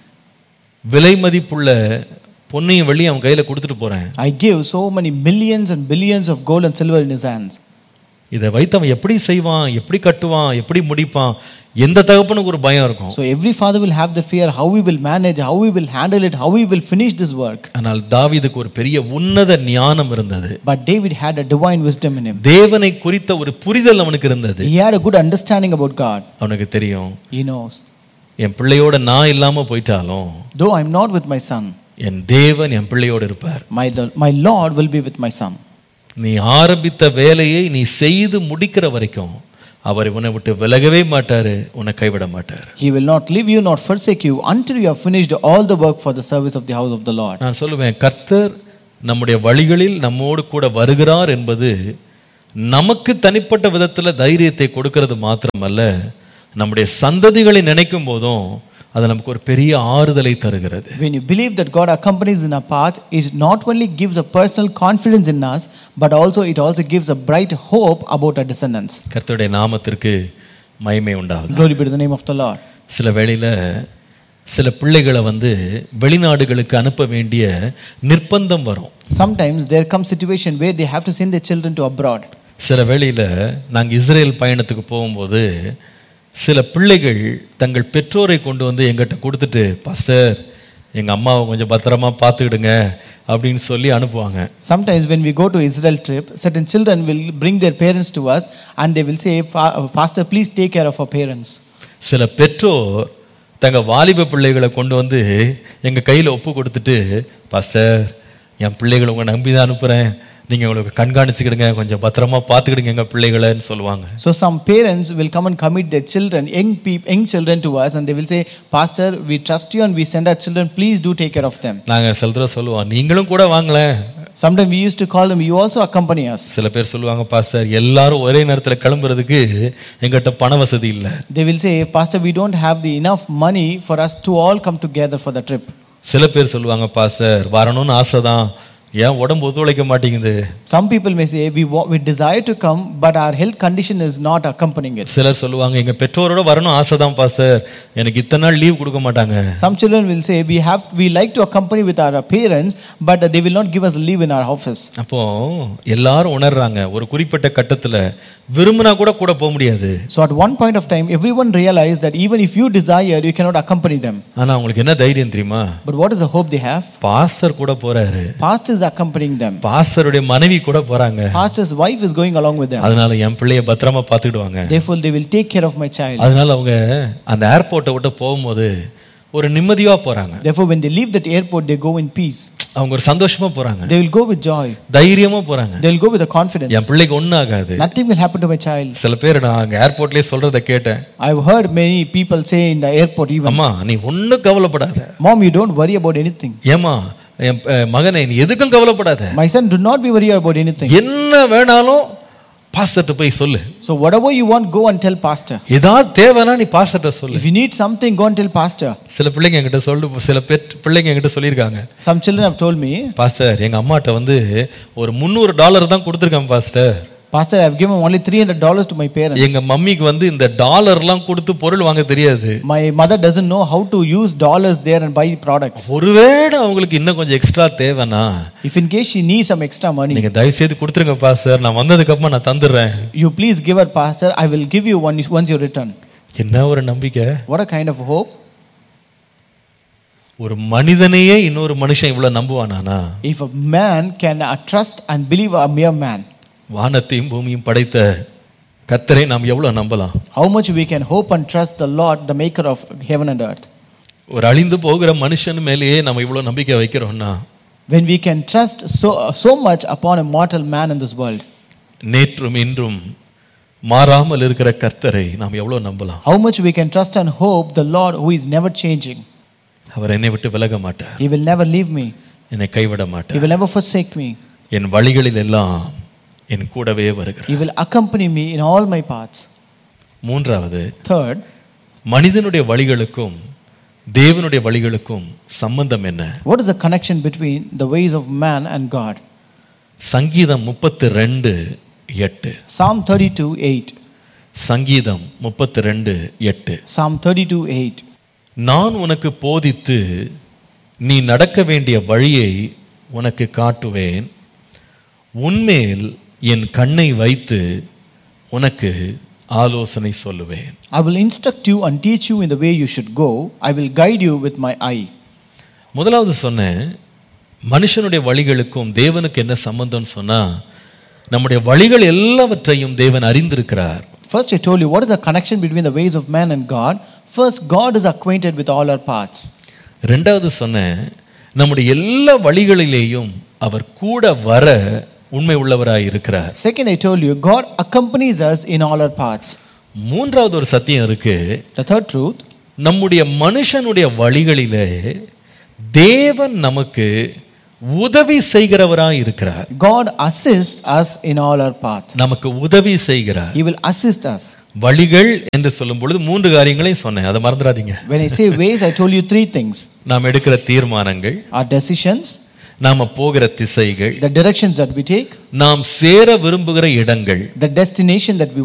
விலை மதிப்புள்ள பொன்னையும் வெள்ளியும் அவன் கையில கொடுத்துட்டு போறேன் I give so many millions and billions of gold and silver in his hands. இதை வைத்து அவன் எப்படி செய்வான் எப்படி கட்டுவான் எப்படி முடிப்பான் எந்த தகப்பனுக்கு ஒரு பயம் இருக்கும் So every father will have the fear how we will manage, how we will handle it, how we will finish this work. ஆனால் தாவீதுக்கு ஒரு பெரிய உன்னத ஞானம் இருந்தது But David had a divine wisdom in him. தேவனை குறித்த ஒரு புரிதல் அவனுக்கு இருந்தது He had a good understanding about God. அவனுக்கு தெரியும் He knows. என் பிள்ளையோட நான் இல்லாம போயிட்டாலும் Though I'm not with my son, என் தேவன் என் பிள்ளையோடு இருப்பார் my, my Lord will be with my son. நீ ஆரம்பித்த வேலையை நீ செய்து முடிக்கிற வரைக்கும் அவர் உன்னை விட்டு விலகவே மாட்டாரு உன்னை கைவிட மாட்டார் He will not leave you nor forsake you until you have finished all the work for the service of the house of the Lord. நான் சொல்லுவேன் கர்த்தர் நம்முடைய வழிகளில் நம்மோடு கூட வருகிறார் என்பது நமக்கு தனிப்பட்ட விதத்தில் தைரியத்தை கொடுக்கிறது மாத்திரமல்ல நம்முடைய சந்ததிகளை நினைக்கும் போதும் அது நமக்கு ஒரு பெரிய ஆறுதலை தருகிறது When you believe that God accompanies in our path, it not only gives a personal confidence in us, but also it also gives a bright hope about our descendants. கர்த்தருடைய நாமத்திற்கு மகிமை உண்டாகுது Glory be to the name of the Lord. சில வேளையில் சில பிள்ளைகளை வந்து வெளிநாடுகளுக்கு அனுப்ப வேண்டிய நிர்பந்தம் வரும் Sometimes there comes situation where they have to send their children to abroad. சில வேளையில் நாங்கள் இஸ்ரேல் பயணத்துக்கு போகும்போது சில பிள்ளைகள் தங்கள் பெற்றோரை கொண்டு வந்து எங்கிட்ட கொடுத்துட்டு பாஸ்டர் எங்கள் அம்மாவை கொஞ்சம் பத்திரமா பார்த்துக்கிடுங்க அப்படின்னு சொல்லி அனுப்புவாங்க Sometimes when we go to Israel trip, certain children will bring their parents to us and they will say, "Pa- Pastor, please take care of our parents. சில பெற்றோர் தங்கள் வாலிப பிள்ளைகளை கொண்டு வந்து எங்கள் கையில் ஒப்பு கொடுத்துட்டு பாஸ்டர் என் பிள்ளைகளை உங்களை நம்பி தான் அனுப்புகிறேன் நீங்க உங்களுக்கு கண்காணிச்சுக்கிடுங்க கொஞ்சம் பத்திரமா பார்த்துக்கிடுங்க எங்க பிள்ளைகளைன்னு சொல்லுவாங்க So some parents will come and commit their children, young peop, young children to us, and they will say, Pastor, we trust you and we send our children. Please do take care of them. நாங்க சில தடவை சொல்லுவோம் நீங்களும் கூட வாங்களேன் Sometimes we used to call them, you also accompany us. சில பேர் சொல்லுவாங்க பாஸ்டர் எல்லாரும் ஒரே நேரத்துல கிளம்புறதுக்கு எங்கிட்ட பண வசதி இல்லை They will say, Pastor, we don't have the enough money for us to all come together for the trip. சில பேர் சொல்லுவாங்க பாஸ்டர் வரணும்னு ஆசைதான் ஏன் உடம்பு ஒத்துழைக்க மாட்டேங்குது Some people may say, we, wa- we desire to come, but our health condition is not accompanying it. சிலர் சொல்லுவாங்க எங்க பெற்றோரோட வரணும் ஆசைதான் பாஸ்டர் எனக்கு இத்தனை நாள் லீவ் கொடுக்க மாட்டாங்க Some children will say, we have, we like to accompany with our parents, but they will not give us leave in our office. அப்போ எல்லாரும் உணர்றாங்க ஒரு குறிப்பிட்ட கட்டத்துல விரும்பினா கூட கூட போக முடியாது So at one point of time, everyone realized that even if you desire, you cannot accompany them. ஆனா அவங்களுக்கு என்ன தைரியம் தெரியுமா But what is the hope they have? Pastor கூட போறாரு Pastor is accompanying them. பாஸ்டருடைய மனைவி கூட போறாங்க Pastor's wife is going along with them. அதனால என் பிள்ளைய பத்திரமா பார்த்துக்கிடுவாங்க Therefore, they will take care of my child. அதனால அவங்க அந்த ஏர்போர்ட்டை விட்டு போகும்போது ஒரு நிம்மதியா போறாங்க Therefore, when they leave that airport, they go in peace. அவங்க ஒரு சந்தோஷமா போறாங்க They will go with joy. தைரியமா போறாங்க They will go with a confidence. என் பிள்ளைக்கு ஒன்றும் ஆகாது Nothing will happen to my child. சில பேர் நான் அங்க ஏர்போர்ட்லயே சொல்றத கேட்டேன் I've heard many people say in the airport even, அம்மா நீ ஒன்றும் கவலைப்படாத Mom, you don't worry about anything. ஏமா என் அஹ், மகனே நீ எதுக்கும் கவலைப்படாத My son, do not be worried about anything. என்ன வேணாலும் பாஸ்டர்ட்ட போய் சொல்லு So whatever you want, go and tell pastor. ஏதாவது தேவைன்னா நீ பாஸ்டர்ட்ட சொல்லு If you need something, go and tell pastor. சில பிள்ளைங்க என்கிட்ட சொல்லு சில பேர் பிள்ளைங்க என்கிட்ட சொல்லியிருக்காங்க Some children have told me, pastor எங்க அம்மாட்ட வந்து ஒரு முந்நூறு டாலர் தான் கொடுத்துருக்கேன் pastor Pastor, I've given only $300 to my parents. எங்க மம்மிக்கு வந்து இந்த டாலர்லாம் கொடுத்து பொருள் வாங்க தெரியாது My mother doesn't know how to use dollars there and buy products. ஒருவேளை அவங்களுக்கு இன்னும் கொஞ்சம் எக்ஸ்ட்ரா தேவைன்னா If in case she needs some extra money, நீங்க தயவு செய்து கொடுத்துருங்க பாஸ்டர் நான் வந்ததுக்கு அப்புறமா நான் தந்துடுறேன் you please give her pastor. I will give you one once you return. என்ன ஒரு நம்பிக்கை What a kind of hope. ஒரு மனிதனையே இன்னொரு மனுஷன் இவ்வளவு நம்புவானானா If a man can uh, trust and believe a mere man, வானத்தையும் பூமியும் படைத்த கர்த்தரை நாம் எவ்வளவு நம்பலாம் how much we can hope and trust the Lord, the maker of heaven and earth. ஒரு அழிந்து போகிற மனுஷன் மேலேயே நம்ம இவ்வளவு நம்பிக்கை வைக்கிறோம்னா When we can trust so, so much upon a mortal man in this world, நேற்றும் இன்றும் மாறாமல் இருக்கிற கர்த்தரை நாம் எவ்வளவு நம்பலாம் how much we can trust and hope the Lord who is never changing. அவர் என்னை விட்டு விலக மாட்டார் He will never leave me, என்னை கைவிட He மாட்டார் will never forsake me. என் வழிகளில் எல்லாம் என் கூடவே வருகிறார் He will accompany me in all my paths. மூன்றாவது Third, மனிதனுடைய வழிகளுக்கும் தேவனுடைய வழிகளுக்கும் சம்பந்தம் என்ன what is the connection between the ways of man and God? சங்கீதம் முப்பத்து ரெண்டு எட்டு Psalm 32 8. சங்கீதம் முப்பத்து ரெண்டு எட்டு Psalm 32 8. நான் உனக்கு போதித்து நீ நடக்க வேண்டிய வழியை உனக்கு காட்டுவேன் உன்மேல் என் கண்ணை வைத்து உனக்கு ஆலோசனை சொல்லுவேன் I will instruct you and teach you in the way you should go. I will guide you with my eye. முதலாவது சொன்னேன் மனுஷனுடைய வழிகளுக்கும் தேவனுக்கு என்ன சம்பந்தம்னு சொன்னா நம்முடைய வழிகள் எல்லாவற்றையும் தேவன் அறிந்திருக்கிறார் First, I told you what is the connection between the ways of man and God. First, God is acquainted with all our paths. ரெண்டாவது சொன்னேன் நம்முடைய எல்லா வழிகளிலேயும் அவர் கூட வர உண்மை உள்ளவராய் இருக்கிறார் Second, I told you God accompanies us in all our paths. மூன்றாவது ஒரு சத்தியம் இருக்கு The third truth நம்முடைய மனுஷனுடைய வழிகளிலே தேவன் நமக்கு உதவி செய்கிறவராய் இருக்கிறார் God assists us in all our paths. நமக்கு உதவி செய்கிறார் He will assist us. வழிகள் என்று சொல்லும் பொழுது மூன்று காரியங்களையும் சொன்னேன் அதை மறந்துடாதீங்க When I say ways, I told you three things நாம் எடுக்கிற தீர்மானங்கள் our decisions, நாம போகிற திசைகள் the directions that we take, நாம் சேர விரும்புகிற இடங்கள் the destination that we